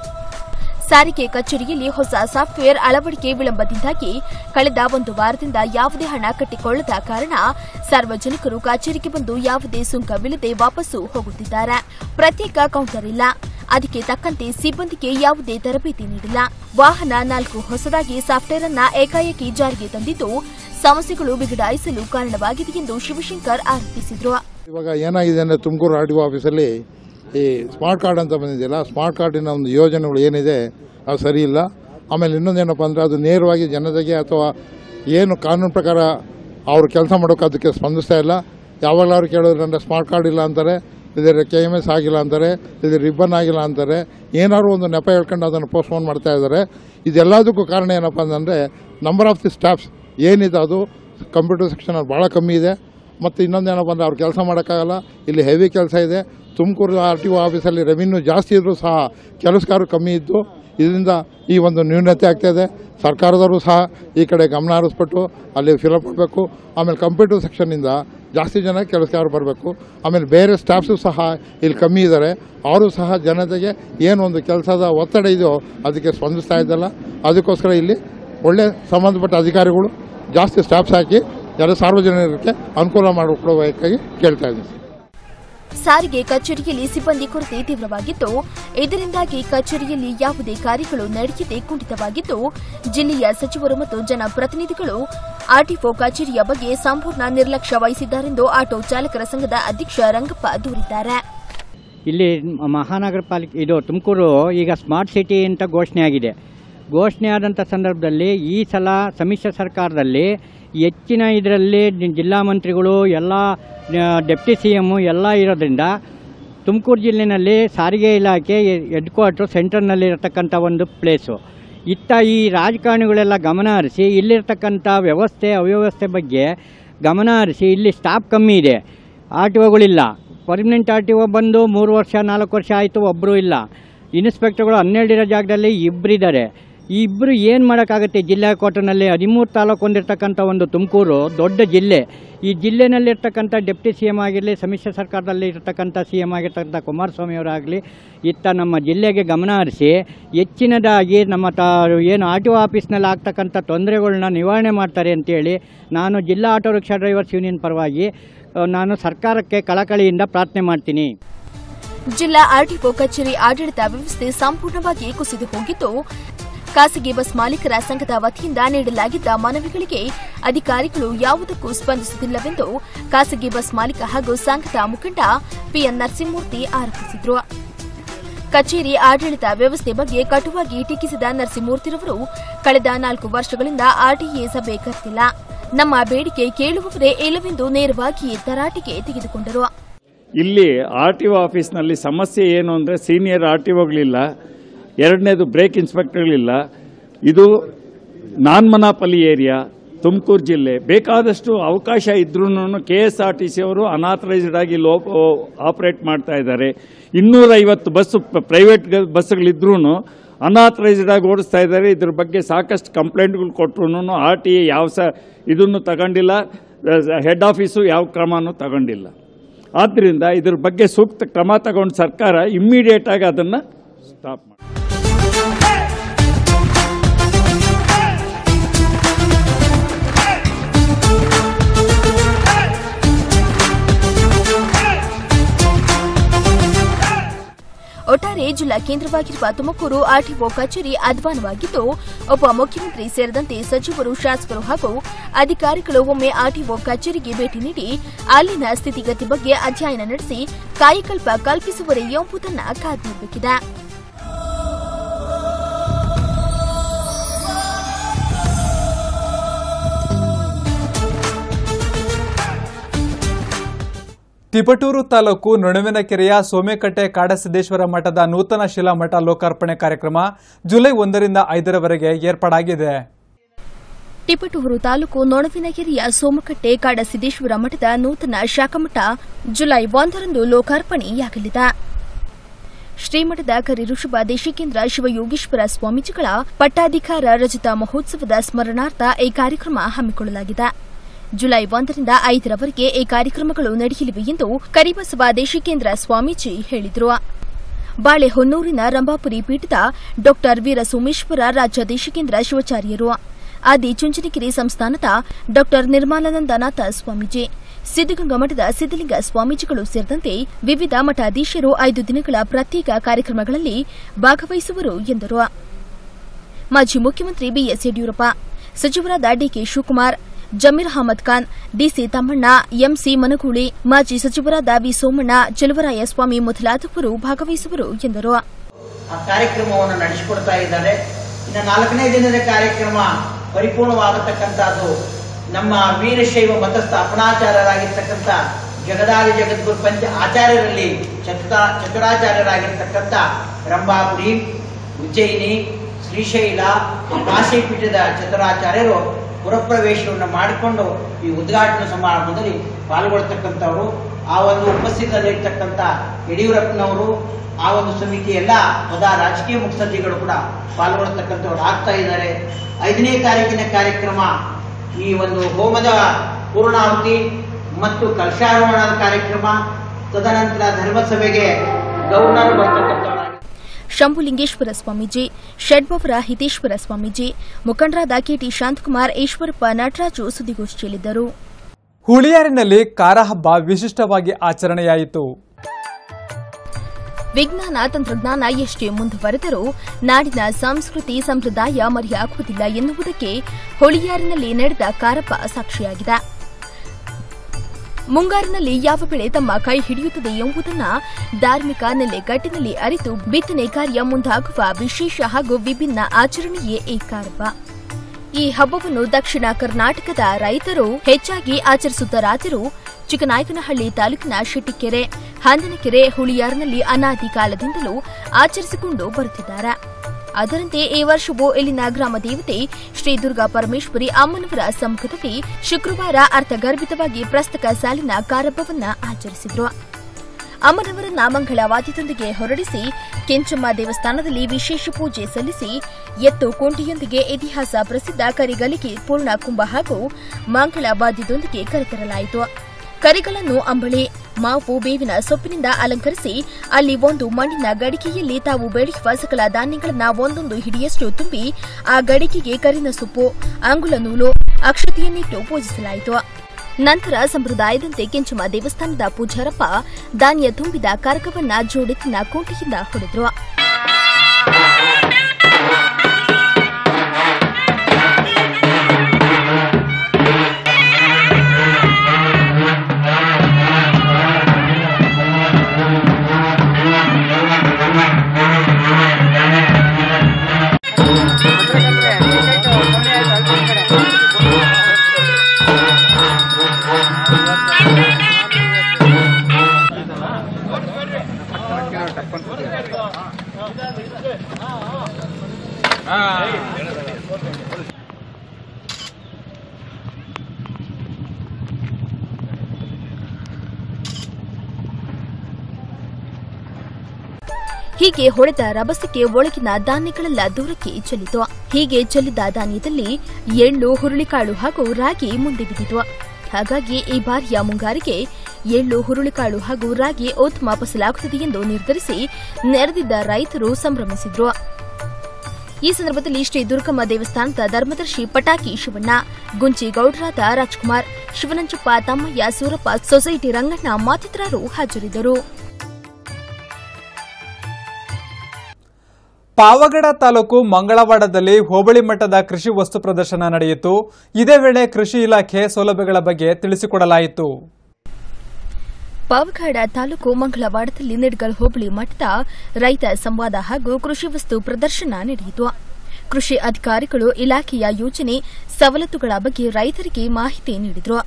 ಸಾರಿಗೆ ಕಚೇರಿಯಲ್ಲಿ ಹೊಸ ಸಾಫ್ಟ್ವೇರ್ ಅಳವಡಿಕೆ ವಿಳಂಬದಿಂದಾಗಿ ಕಳೆದ ಒಂದು ವಾರದಿಂದ ಯಾವುದೇ ಹಣ ಕಟ್ಟಿಕೊಳ್ಳದ ಕಾರಣ ಸಾರ್ವಜನಿಕರು ಕಚೇರಿಗೆ ಬಂದು ಯಾವುದೇ ಸುಂಕವಿಲ್ಲದೆ ವಾಪಸ್ಸು ಹೋಗುತ್ತಿದ್ದಾರೆ ಪ್ರತ್ಯೇಕ ಕೌಂಟರ್ ಇಲ್ಲ ಅದಕ್ಕೆ ತಕ್ಕಂತೆ ಸಿಬ್ಬಂದಿಗೆ ಯಾವುದೇ ತರಬೇತಿ ನೀಡಿಲ್ಲ ವಾಹನ ನಾಲ್ಕು ಹೊಸದಾಗಿ ಸಾಫ್ಟ್ವೇರ್ ಅನ್ನ ಏಕಾಏಕಿ ಜಾರಿಗೆ ತಂದಿದ್ದು ಸಮಸ್ಯೆಗಳು ಬಿಗಡಾಯಿಸಲು ಕಾರಣವಾಗಿದೆ ಎಂದು ಶಿವಶಂಕರ್ ಆರೋಪಿಸಿದರು ಇವಾಗ ಏನಾಗಿದೆ ಅಂದರೆ ತುಮಕೂರು ಆರ್ ಟಿ ಒ ಆಫೀಸಲ್ಲಿ ಈ ಸ್ಮಾರ್ಟ್ ಕಾರ್ಡ್ ಅಂತ ಬಂದಿದೆಯಲ್ಲ ಸ್ಮಾರ್ಟ್ ಕಾರ್ಡಿನ ಒಂದು ಯೋಜನೆಗಳು ಏನಿದೆ ಅದು ಸರಿ ಇಲ್ಲ ಆಮೇಲೆ ಇನ್ನೊಂದೇನಪ್ಪ ಅಂದರೆ ಅದು ನೇರವಾಗಿ ಜನತೆಗೆ ಅಥವಾ ಏನು ಕಾನೂನು ಪ್ರಕಾರ ಅವ್ರು ಕೆಲಸ ಮಾಡೋಕೆ ಅದಕ್ಕೆ ಸ್ಪಂದಿಸ್ತಾ ಇಲ್ಲ ಯಾವಾಗಲಾದ್ರು ಕೇಳಿದ್ರೆ ಅಂದರೆ ಸ್ಮಾರ್ಟ್ ಕಾರ್ಡ್ ಇಲ್ಲ ಅಂತಾರೆ ಇದ್ರ ಕೆ ಎಮ್ ಎಸ್ ಆಗಿಲ್ಲ ಅಂತಾರೆ ಇದು ರಿಬ್ಬನ್ ಆಗಿಲ್ಲ ಅಂತಾರೆ ಏನಾದ್ರು ಒಂದು ನೆಪ ಹೇಳ್ಕೊಂಡು ಅದನ್ನು ಪೋಸ್ಟ್ಪೋನ್ ಮಾಡ್ತಾ ಇದ್ದಾರೆ ಇದೆಲ್ಲದಕ್ಕೂ ಕಾರಣ ಏನಪ್ಪ ಅಂತಂದರೆ ನಂಬರ್ ಆಫ್ ದಿ ಸ್ಟಾಫ್ಸ್ ಏನಿದೆ ಅದು ಕಂಪ್ಯೂಟರ್ ಸೆಕ್ಷನ್ ಅಲ್ಲಿ ಭಾಳ ಕಮ್ಮಿ ಇದೆ ಮತ್ತು ಇನ್ನೊಂದೇನಪ್ಪ ಅಂದರೆ ಅವ್ರು ಕೆಲಸ ಮಾಡೋಕ್ಕಾಗಲ್ಲ ಇಲ್ಲಿ ಹೆವಿ ಕೆಲಸ ಇದೆ ತುಮಕೂರು ಆರ್ ಟಿ ಒ ಆಫೀಸಲ್ಲಿ ರೆವಿನ್ಯೂ ಜಾಸ್ತಿ ಇದ್ದರೂ ಸಹ ಕೆಲಸಗಾರರು ಕಮ್ಮಿ ಇದ್ದು ಇದರಿಂದ ಈ ಒಂದು ನ್ಯೂನತೆ ಆಗ್ತಾಯಿದೆ ಸರ್ಕಾರದವರು ಸಹ ಈ ಕಡೆ ಗಮನ ಹರಿಸ್ಬಿಟ್ಟು ಅಲ್ಲಿ ಫಿಲಪ್ ಮಾಡಬೇಕು ಆಮೇಲೆ ಕಂಪ್ಯೂಟರ್ ಸೆಕ್ಷನ್ನಿಂದ ಜಾಸ್ತಿ ಜನ ಕೆಲಸಗಾರರು ಬರಬೇಕು ಆಮೇಲೆ ಬೇರೆ ಸ್ಟಾಫ್ಸು ಸಹ ಇಲ್ಲಿ ಕಮ್ಮಿ ಇದ್ದಾರೆ ಅವರು ಸಹ ಜನತೆಗೆ ಏನು ಒಂದು ಕೆಲಸದ ಒತ್ತಡ ಇದೆಯೋ ಅದಕ್ಕೆ ಸ್ಪಂದಿಸ್ತಾ ಇದ್ದಲ್ಲ ಅದಕ್ಕೋಸ್ಕರ ಇಲ್ಲಿ ಒಳ್ಳೆ ಸಂಬಂಧಪಟ್ಟ ಅಧಿಕಾರಿಗಳು ಜಾಸ್ತಿ ಸ್ಟಾಫ್ಸ್ ಹಾಕಿ ಎಲ್ಲ ಸಾರ್ವಜನಿಕರಿಗೆ ಅನುಕೂಲ ಮಾಡಿಕೊಡಬೇಕಾಗಿ ಕೇಳ್ತಾ ಇದ್ದೀನಿ ಸಾರಿಗೆ ಕಚೇರಿಯಲ್ಲಿ ಸಿಬ್ಬಂದಿ ಕೊರತೆ ತೀವ್ರವಾಗಿದ್ದು ಇದರಿಂದಾಗಿ ಕಚೇರಿಯಲ್ಲಿ ಯಾವುದೇ ಕಾರ್ಯಗಳು ನಡೆಯದೆ ಕುಂಠಿತವಾಗಿದ್ದು ಜಿಲ್ಲೆಯ ಸಚಿವರು ಮತ್ತು ಜನಪ್ರತಿನಿಧಿಗಳು ಆರ್ಟಿಒ ಕಚೇರಿಯ ಬಗ್ಗೆ ಸಂಪೂರ್ಣ ನಿರ್ಲಕ್ಷ್ಯ ವಹಿಸಿದ್ದಾರೆಂದು ಆಟೋ ಚಾಲಕರ ಸಂಘದ ಅಧ್ಯಕ್ಷ ರಂಗಪ್ಪ ದೂರಿದ್ದಾರೆ ಇಲ್ಲಿ ಮಹಾನಗರ ಪಾಲಿಕೆ ಇದು ತುಮಕೂರು ಈಗ ಸ್ಮಾರ್ಟ್ ಸಿಟಿ ಅಂತ ಘೋಷಣೆ ಆಗಿದೆ ಘೋಷಣೆ ಆದಂಥ ಸಂದರ್ಭದಲ್ಲಿ ಈ ಸಲ ಸಮ್ಮಿಶ್ರ ಸರ್ಕಾರದಲ್ಲಿ ಹೆಚ್ಚಿನ ಇದರಲ್ಲಿ ಜಿಲ್ಲಾ ಮಂತ್ರಿಗಳು ಎಲ್ಲ ಡೆಪ್ಟಿ ಸಿ ಎಮ್ಮು ಎಲ್ಲ ಇರೋದ್ರಿಂದ ತುಮಕೂರು ಜಿಲ್ಲೆಯಲ್ಲಿ ಸಾರಿಗೆ ಇಲಾಖೆ ಹೆಡ್ ಕ್ವಾರ್ಟ್ರು ಸೆಂಟರ್ನಲ್ಲಿರತಕ್ಕಂಥ ಒಂದು ಪ್ಲೇಸು ಇತ್ತ ಈ ರಾಜಕಾರಣಿಗಳೆಲ್ಲ ಗಮನ ಹರಿಸಿ ಇಲ್ಲಿರ್ತಕ್ಕಂಥ ವ್ಯವಸ್ಥೆ ಅವ್ಯವಸ್ಥೆ ಬಗ್ಗೆ ಗಮನ ಹರಿಸಿ ಇಲ್ಲಿ ಸ್ಟಾಫ್ ಕಮ್ಮಿ ಇದೆ ಆರ್ ಟಿ ಒಗಳಿಲ್ಲ ಪರ್ಮನೆಂಟ್ ಆರ್ ಟಿ ಒ ಬಂದು ಮೂರು ವರ್ಷ ನಾಲ್ಕು ವರ್ಷ ಆಯಿತು ಒಬ್ಬರು ಇಲ್ಲ ಇನ್ಸ್ಪೆಕ್ಟರ್ಗಳು ಹನ್ನೆರಡಿರೋ ಜಾಗದಲ್ಲಿ ಇಬ್ಬರಿದ್ದಾರೆ ಈ ಇಬ್ಬರು ಏನು ಮಾಡೋಕ್ಕಾಗುತ್ತೆ ಜಿಲ್ಲಾ ಕೋಟನಲ್ಲಿ ಹದಿಮೂರು ತಾಲೂಕು ಹೊಂದಿರತಕ್ಕಂಥ ಒಂದು ತುಮಕೂರು ದೊಡ್ಡ ಜಿಲ್ಲೆ ಈ ಜಿಲ್ಲೆನಲ್ಲಿರ್ತಕ್ಕಂಥ ಡೆಪ್ಟಿ ಸಿ ಎಮ್ ಆಗಿರಲಿ ಸಮ್ಮಿಶ್ರ ಸರ್ಕಾರದಲ್ಲಿ ಇರ್ತಕ್ಕಂಥ ಸಿ ಎಮ್ ಆಗಿರ್ತಕ್ಕಂಥ ಕುಮಾರಸ್ವಾಮಿ ಅವರಾಗಲಿ ಇತ್ತ ನಮ್ಮ ಜಿಲ್ಲೆಗೆ ಗಮನ ಹರಿಸಿ ಹೆಚ್ಚಿನದಾಗಿ ನಮ್ಮ ತ ಏನು ಆರ್ ಟಿ ಒ ಆಫೀಸ್ನಲ್ಲಿ ಆಗ್ತಕ್ಕಂಥ ತೊಂದರೆಗಳನ್ನ ನಿವಾರಣೆ ಮಾಡ್ತಾರೆ ಅಂತೇಳಿ ನಾನು ಜಿಲ್ಲಾ ಆಟೋ ರಿಕ್ಷಾ ಡ್ರೈವರ್ಸ್ ಯೂನಿಯನ್ ಪರವಾಗಿ ಆ, ನಾನು ಸರ್ಕಾರಕ್ಕೆ ಕಳಕಳಿಯಿಂದ ಪ್ರಾರ್ಥನೆ ಮಾಡ್ತೀನಿ ಜಿಲ್ಲಾ ಆರ್ಟಿಒ ಕಚೇರಿ ಆಡಳಿತ ವ್ಯವಸ್ಥೆ ಸಂಪೂರ್ಣವಾಗಿ ಕುಸಿದು ಹೋಗಿದ್ದು ಖಾಸಗಿ ಬಸ್ ಮಾಲೀಕರ ಸಂಘದ ವತಿಯಿಂದ ನೀಡಲಾಗಿದ್ದ ಮನವಿಗಳಿಗೆ ಅಧಿಕಾರಿಗಳು ಯಾವುದಕ್ಕೂ ಸ್ಪಂದಿಸುತ್ತಿಲ್ಲವೆಂದು ಖಾಸಗಿ ಬಸ್ ಮಾಲೀಕ ಹಾಗೂ ಸಂಘದ ಮುಖಂಡ ಪಿಎನ್ ನರಸಿಂಹಮೂರ್ತಿ ಆರೋಪಿಸಿದರು ಕಚೇರಿ ಆಡಳಿತ ವ್ಯವಸ್ಥೆ ಬಗ್ಗೆ ಕಟುವಾಗಿ ಟೀಕಿಸಿದ ನರಸಿಂಹಮೂರ್ತಿರವರು ಕಳೆದ ನಾಲ್ಕು ವರ್ಷಗಳಿಂದ ಆರ್ಟಿಎ ಸಭೆ ಕರೆದಿಲ್ಲ ನಮ್ಮ ಬೇಡಿಕೆ ಕೇಳುವವರೇ ಇಲ್ಲವೆಂದು ನೇರವಾಗಿ ತರಾಟೆಗೆ ತೆಗೆದುಕೊಂಡರು ಇಲ್ಲಿ ಆರ್ ಟಿ ಒ ಆಫೀಸ್ನಲ್ಲಿ ಸಮಸ್ಯೆ ಏನು ಅಂದರೆ ಸೀನಿಯರ್ ಆರ್ ಟಿ ಒಗಳಿಲ್ಲ ಎರಡನೇದು ಬ್ರೇಕ್ ಇನ್ಸ್ಪೆಕ್ಟರ್ಗಳಿಲ್ಲ ಇದು ನಾನ್ ಮನಾಪಲಿ ಏರಿಯಾ ತುಮಕೂರು ಜಿಲ್ಲೆ ಬೇಕಾದಷ್ಟು ಅವಕಾಶ ಇದ್ರೂ K S R T C ಅವರು ಅನಾಥರೈಸ್ಡ್ ಆಗಿ ಲೋ ಆಪರೇಟ್ ಮಾಡ್ತಾ ಇದ್ದಾರೆ ಇನ್ನೂರೈವತ್ತು ಬಸ್ ಪ್ರೈವೇಟ್ ಬಸ್ಗಳಿದ್ರೂ ಅನಾಥರೈಸ್ಡ್ ಆಗಿ ಓಡಿಸ್ತಾ ಇದ್ದಾರೆ ಇದ್ರ ಬಗ್ಗೆ ಸಾಕಷ್ಟು ಕಂಪ್ಲೇಂಟ್ಗಳು ಕೊಟ್ಟರು ಆರ್ ಟಿ ಎ ಯಾವ ಸ ಇದನ್ನು ತಗೊಂಡಿಲ್ಲ ಹೆಡ್ ಆಫೀಸು ಯಾವ ಕ್ರಮನೂ ತಗೊಂಡಿಲ್ಲ ಆದ್ದರಿಂದ ಇದ್ರ ಬಗ್ಗೆ ಸೂಕ್ತ ಕ್ರಮ ತಗೊಂಡು ಸರ್ಕಾರ ಇಮ್ಮಿಡಿಯೇಟ್ ಆಗಿ ಅದನ್ನು ಸ್ಟಾಪ್ ಮಾಡಿ ಒಟ್ಟಾರೆ ಜಿಲ್ಲಾ ಕೇಂದ್ರವಾಗಿರುವ ತುಮಕೂರು ಆರ್ಟಿಒ ಕಚೇರಿ ಅಧ್ವಾನವಾಗಿದ್ದು ಉಪಮುಖ್ಯಮಂತ್ರಿ ಸೇರಿದಂತೆ ಸಚಿವರು ಶಾಸಕರು ಹಾಗೂ ಅಧಿಕಾರಿಗಳು ಒಮ್ಮೆ ಆರ್ಟಿಒ ಕಚೇರಿಗೆ ಭೇಟಿ ನೀಡಿ ಅಲ್ಲಿನ ಸ್ಥಿತಿಗತಿ ಬಗ್ಗೆ ಅಧ್ಯಯನ ನಡೆಸಿ ಕಾಯಕಲ್ಪ ಕಲ್ಪಿಸುವರೇ ಎಂಬುದನ್ನು ಕಾದ್ನೋಡಬೇಕಿದೆ ತಿಪಟೂರು ತಾಲೂಕು ನೊಣವಿನಕೆರೆಯ ಸೋಮೆಕಟ್ಟೆ ಕಾಡಸಿದ್ದೇಶ್ವರ ಮಠದ ನೂತನ ಶಿಲಾಮಠ ಲೋಕಾರ್ಪಣೆ ಕಾರ್ಯಕ್ರಮ ಜುಲೈ ಒಂದರಿಂದ ಐದರವರೆಗೆ ಏರ್ಪಾಡಾಗಿದೆ ತಿಪಟೂರು ತಾಲೂಕು ನೊಣವಿನಗಿರಿಯ ಸೋಮಕಟ್ಟೆ ಕಾಡಸಿದ್ದೇಶ್ವರ ಮಠದ ನೂತನ ಶಾಖಮಠ ಜುಲೈ ಒಂದರಂದು ಲೋಕಾರ್ಪಣೆಯಾಗಲಿದೆ ಶ್ರೀಮಠದ ಕರಿ ಋಷಭ ದೇಶಿಕೇಂದ್ರ ಶಿವಯೋಗೀಶ್ವರ ಸ್ವಾಮೀಜಿಗಳ ಪಟ್ಟಾಧಿಕಾರ ರಜತ ಮಹೋತ್ಸವದ ಸ್ಮರಣಾರ್ಥ ಈ ಕಾರ್ಯಕ್ರಮ ಹಮ್ಮಿಕೊಳ್ಳಲಾಗಿದೆ ಜುಲೈ ಒಂದರಿಂದ ಐದರವರೆಗೆ ಈ ಕಾರ್ಯಕ್ರಮಗಳು ನಡೆಯಲಿವೆ ಎಂದು ಕರಿಬಸವ ದೇಶಿಕೇಂದ್ರ ಸ್ವಾಮೀಜಿ ಹೇಳಿದರು ಬಾಳೆಹೊನ್ನೂರಿನ ರಂಭಾಪುರಿ ಪೀಠದ ಡಾ ವೀರ ಸೋಮೇಶ್ವರ ರಾಜ್ಯ ದೇಶಿಕೇಂದ್ರ ಶಿವಾಚಾರ್ಯರು ಆದಿ ಚುಂಚನಗಿರಿ ಸಂಸ್ಥಾನದ ಡಾ ನಿರ್ಮಲಾನಂದನಾಥ ಸ್ವಾಮೀಜಿ ಸಿದ್ದಗಂಗಾ ಮಠದ ಸಿದ್ದಲಿಂಗ ಸ್ವಾಮೀಜಿಗಳು ಸೇರಿದಂತೆ ವಿವಿಧ ಮಠಾಧೀಶರು ಐದು ದಿನಗಳ ಪ್ರತ್ಯೇಕ ಕಾರ್ಯಕ್ರಮಗಳಲ್ಲಿ ಭಾಗವಹಿಸುವರು ಎಂದರು ಮಾಜಿ ಮುಖ್ಯಮಂತ್ರಿ ಬಿಎಸ್ ಯಡಿಯೂರಪ್ಪ ಸಚಿವರಾದ DK Shivakumar Zameer Ahmed Khan DC Thammanna MC Managuli ಮಾಜಿ ಸಚಿವರಾದ ವಿ ಸೋಮಣ್ಣ ಚೆಲುವರಾಯ ಸ್ವಾಮಿ ಮೊದಲಾದವರು ಭಾಗವಹಿಸುವರು ಎಂದರು ಆ ಕಾರ್ಯಕ್ರಮವನ್ನು ನಡೆಸಿಕೊಡ್ತಾ ಇದ್ದಾರೆ ಇನ್ನು ನಾಲ್ಕನೇ ದಿನದ ಕಾರ್ಯಕ್ರಮ ಪರಿಪೂರ್ಣವಾಗತಕ್ಕಂಥದ್ದು ನಮ್ಮ ವೀರಶೈವ ಮತ ಸ್ಥಾಪನಾಚಾರ್ಯರಾಗಿರ್ತಕ್ಕಂಥ ಜಗದಾದಿ ಜಗದ್ಗುರು ಪಂಚ ಆಚಾರ್ಯರಲ್ಲಿ ಚತುರಾ ಚತುರಾಚಾರ್ಯರಾಗಿರ್ತಕ್ಕಂಥ ರಂಭಾಪುರಿ ಉಜ್ಜಯಿನಿ ಶ್ರೀಶೈಲ ಕಾಶಿಪೀಠದ ಚತುರಾಚಾರ್ಯರು ಪುರಪ್ರವೇಶವನ್ನು ಮಾಡಿಕೊಂಡು ಈ ಉದ್ಘಾಟನಾ ಸಮಾರಂಭದಲ್ಲಿ ಪಾಲ್ಗೊಳ್ತಕ್ಕಂಥವರು ಆ ಒಂದು ಉಪಸ್ಥಿತರಿರ್ತಕ್ಕಂಥ ಯಡಿಯೂರಪ್ಪನವರು ಆ ಒಂದು ಸಮಿತಿ ಎಲ್ಲ ಪದ ರಾಜಕೀಯ ಮುಖ್ಯಸಚಿವರು ಕೂಡ ಪಾಲ್ಗೊಳ್ತಕ್ಕಂಥವ್ರು ಆಗ್ತಾ ಇದ್ದಾರೆ ಐದನೇ ತಾರೀಕಿನ ಕಾರ್ಯಕ್ರಮ ಈ ಒಂದು ಹೋಮದ ಪೂರ್ಣಾಹುತಿ ಮತ್ತು ಕಲಶಾರೋಹಣದ ಕಾರ್ಯಕ್ರಮ ತದನಂತರ ಧರ್ಮಸಭೆಗೆ ಗೌರ್ನರ್ ಬರ್ತಕ್ಕಂಥವರಾಗಿ ಶಂಭುಲಿಂಗೇಶ್ವರ ಸ್ವಾಮೀಜಿ ಷಡ್ಬವರ ಹಿತೇಶ್ವರ ಸ್ವಾಮೀಜಿ ಮುಖಂಡರಾದ ಕೆಟಿ ಶಾಂತಕುಮಾರ್ ಈಶ್ವರಪ್ಪ ನಟರಾಜು ಸುದ್ದಿಗೋಷ್ಠಿಯಲ್ಲಿದ್ದರು ಹುಳಿಯಾರಿನಲ್ಲಿ ಕಾರ ಹಬ್ಬ ವಿಶಿಷ್ಟವಾಗಿ ಆಚರಣೆಯಾಯಿತು ವಿಜ್ಞಾನ ತಂತ್ರಜ್ಞಾನ ಎಷ್ಟೇ ಮುಂದುವರೆದರೂ ನಾಡಿನ ಸಂಸ್ಕೃತಿ ಸಂಪ್ರದಾಯ ಮರೆಯಾಗುವುದಿಲ್ಲ ಎನ್ನುವುದಕ್ಕೆ ಹೊಳಿಯಾರಿನಲ್ಲಿ ನಡೆದ ಕಾರಪ್ಪ ಸಾಕ್ಷಿಯಾಗಿದೆ ಮುಂಗಾರಿನಲ್ಲಿ ಯಾವ ಬೆಳೆ ತಮ್ಮ ಕೈ ಹಿಡಿಯುತ್ತದೆ ಎಂಬುದನ್ನ ಧಾರ್ಮಿಕ ನೆಲೆಗಟ್ಟಿನಲ್ಲಿ ಅರಿತು ಬಿತ್ತನೆ ಕಾರ್ಯ ಮುಂದಾಗುವ ವಿಶೇಷ ಹಾಗೂ ವಿಭಿನ್ನ ಆಚರಣೆಯೇ ಈ ಕಾರಪ್ಪ ಈ ಹಬ್ಬವನ್ನು ದಕ್ಷಿಣ ಕರ್ನಾಟಕದ ರೈತರು ಹೆಚ್ಚಾಗಿ ಆಚರಿಸುತ್ತಾರಾದರೂ ಚಿಕ್ಕನಾಯಕನಹಳ್ಳಿ ತಾಲೂಕಿನ ಶೆಟ್ಟಿಕೆರೆ ಹಂದನಕೆರೆ ಹುಳಿಯಾರಿನಲ್ಲಿ ಅನಾದಿ ಕಾಲದಿಂದಲೂ ಆಚರಿಸಿಕೊಂಡು ಬರುತ್ತಿದ್ದಾರೆ ಅದರಂತೆ ಈ ವರ್ಷವೂ ಇಲ್ಲಿನ ಗ್ರಾಮ ದೇವತೆ ಶ್ರೀ ದುರ್ಗಾ ಪರಮೇಶ್ವರಿ ಅಮ್ಮನವರ ಸಮ್ಮುಖದಲ್ಲಿ ಶುಕ್ರವಾರ ಅರ್ಥಗರ್ಭಿತವಾಗಿ ಪ್ರಸ್ತಕ ಸಾಲಿನ ಕಾರಬ್ಬವನ್ನ ಆಚರಿಸಿದ್ರು ಅಮ್ಮನವರನ್ನ ಮಂಗಳವಾದ್ಯದೊಂದಿಗೆ ಹೊರಡಿಸಿ ಕೆಂಚಮ್ಮ ದೇವಸ್ಥಾನದಲ್ಲಿ ವಿಶೇಷ ಪೂಜೆ ಸಲ್ಲಿಸಿ ಎತ್ತು ಕುಂಟಿಯೊಂದಿಗೆ ಇತಿಹಾಸ ಪ್ರಸಿದ್ಧ ಕರಿಗಲಿಗೆ ಪೂರ್ಣ ಕುಂಭ ಹಾಗೂ ಮಂಗಳವಾದ್ಯದೊಂದಿಗೆ ಕರೆತರಲಾಯಿತು ಕರಿಗಳನ್ನು ಅಂಬಳಿ ಮಾವು ಬೇವಿನ ಸೊಪ್ಪಿನಿಂದ ಅಲಂಕರಿಸಿ ಅಲ್ಲಿ ಒಂದು ಮಣ್ಣಿನ ಗಡಿಕೆಯಲ್ಲಿ ತಾವು ಬೆಳೆಯುವ ಸಕಲ ಧಾನ್ಯಗಳನ್ನ ಒಂದೊಂದು ಹಿಡಿಯಷ್ಟು ತುಂಬಿ ಆ ಗಡಿಕೆಗೆ ಕರಿನ ಸೊಪ್ಪು ಅಂಗುಲ ನೂಲು ಅಕ್ಷತೆಯನ್ನಿಟ್ಟು ಪೂಜಿಸಲಾಯಿತು ನಂತರ ಸಂಪ್ರದಾಯದಂತೆ ಕೆಂಚಮ್ಮ ದೇವಸ್ಥಾನದ ಪೂಜಾರಪ್ಪ ಧಾನ್ಯ ತುಂಬಿದ ಕರಕವನ್ನ ಜೋಡೆತ್ತಿನ ಕುಂಟಿಯಿಂದ ಹೊಡೆದ್ರು ಹೀಗೆ ಹೊಡೆದ ರಭಸಕ್ಕೆ ಒಳಗಿನ ಧಾನ್ಯಗಳೆಲ್ಲ ದೂರಕ್ಕೆ ಚೆಲ್ಲಿತು ಹೀಗೆ ಚೆಲ್ಲಿದ ಧಾನ್ಯದಲ್ಲಿ ಎಳ್ಳು ಹುರುಳಿಕಾಳು ಹಾಗೂ ರಾಗಿ ಮುಂದೆ ಬಿದ್ದಿತು ಹಾಗಾಗಿ ಈ ಬಾರಿಯ ಮುಂಗಾರಿಗೆ ಎಳ್ಳು ಹುರುಳಿಕಾಳು ಹಾಗೂ ರಾಗಿ ಉತ್ತಮ ಫಸಲಾಗುತ್ತದೆ ಎಂದು ನಿರ್ಧರಿಸಿ ನೆರೆದಿದ್ದ ರೈತರು ಸಂಭ್ರಮಿಸಿದ್ರು ಈ ಸಂದರ್ಭದಲ್ಲಿ ಶ್ರೀ ದುರ್ಗಮ್ಮ ದೇವಸ್ಥಾನದ ಧರ್ಮದರ್ಶಿ ಪಟಾಕಿ ಶಿವಣ್ಣ ಗುಂಚಿಗೌಡರಾದ ರಾಜ್ಕುಮಾರ್ ಶಿವನಂಜಪ್ಪ ತಮ್ಮಯ್ಯ ಸೂರಪ್ಪ ಸೊಸೈಟಿ ರಂಗಣ್ಣ ಮತ್ತಿತರರು ಹಾಜರಿದ್ದರು ಪಾವಗಡ ತಾಲೂಕು ಮಂಗಳವಾಡದಲ್ಲಿ ಹೋಬಳಿ ಮಟ್ಟದ ಕೃಷಿ ವಸ್ತು ಪ್ರದರ್ಶನ ನಡೆಯಿತು ಇದೇ ವೇಳೆ ಕೃಷಿ ಇಲಾಖೆ ಸೌಲಭ್ಯಗಳ ಬಗ್ಗೆ ತಿಳಿಸಿಕೊಡಲಾಯಿತು ಪಾವಗಡ ತಾಲೂಕು ಮಂಗಳವಾಡದಲ್ಲಿ ನಿಡ್ಗಲ್ ಹೋಬಳಿ ಮಠದ ರೈತ ಸಂವಾದ ಹಾಗೂ ಕೃಷಿ ವಸ್ತು ಪ್ರದರ್ಶನ ನಡೆಯಿತು ಕೃಷಿ ಅಧಿಕಾರಿಗಳು ಇಲಾಖೆಯ ಯೋಜನೆ ಸವಲತ್ತುಗಳ ಬಗ್ಗೆ ರೈತರಿಗೆ ಮಾಹಿತಿ ನೀಡಿದರು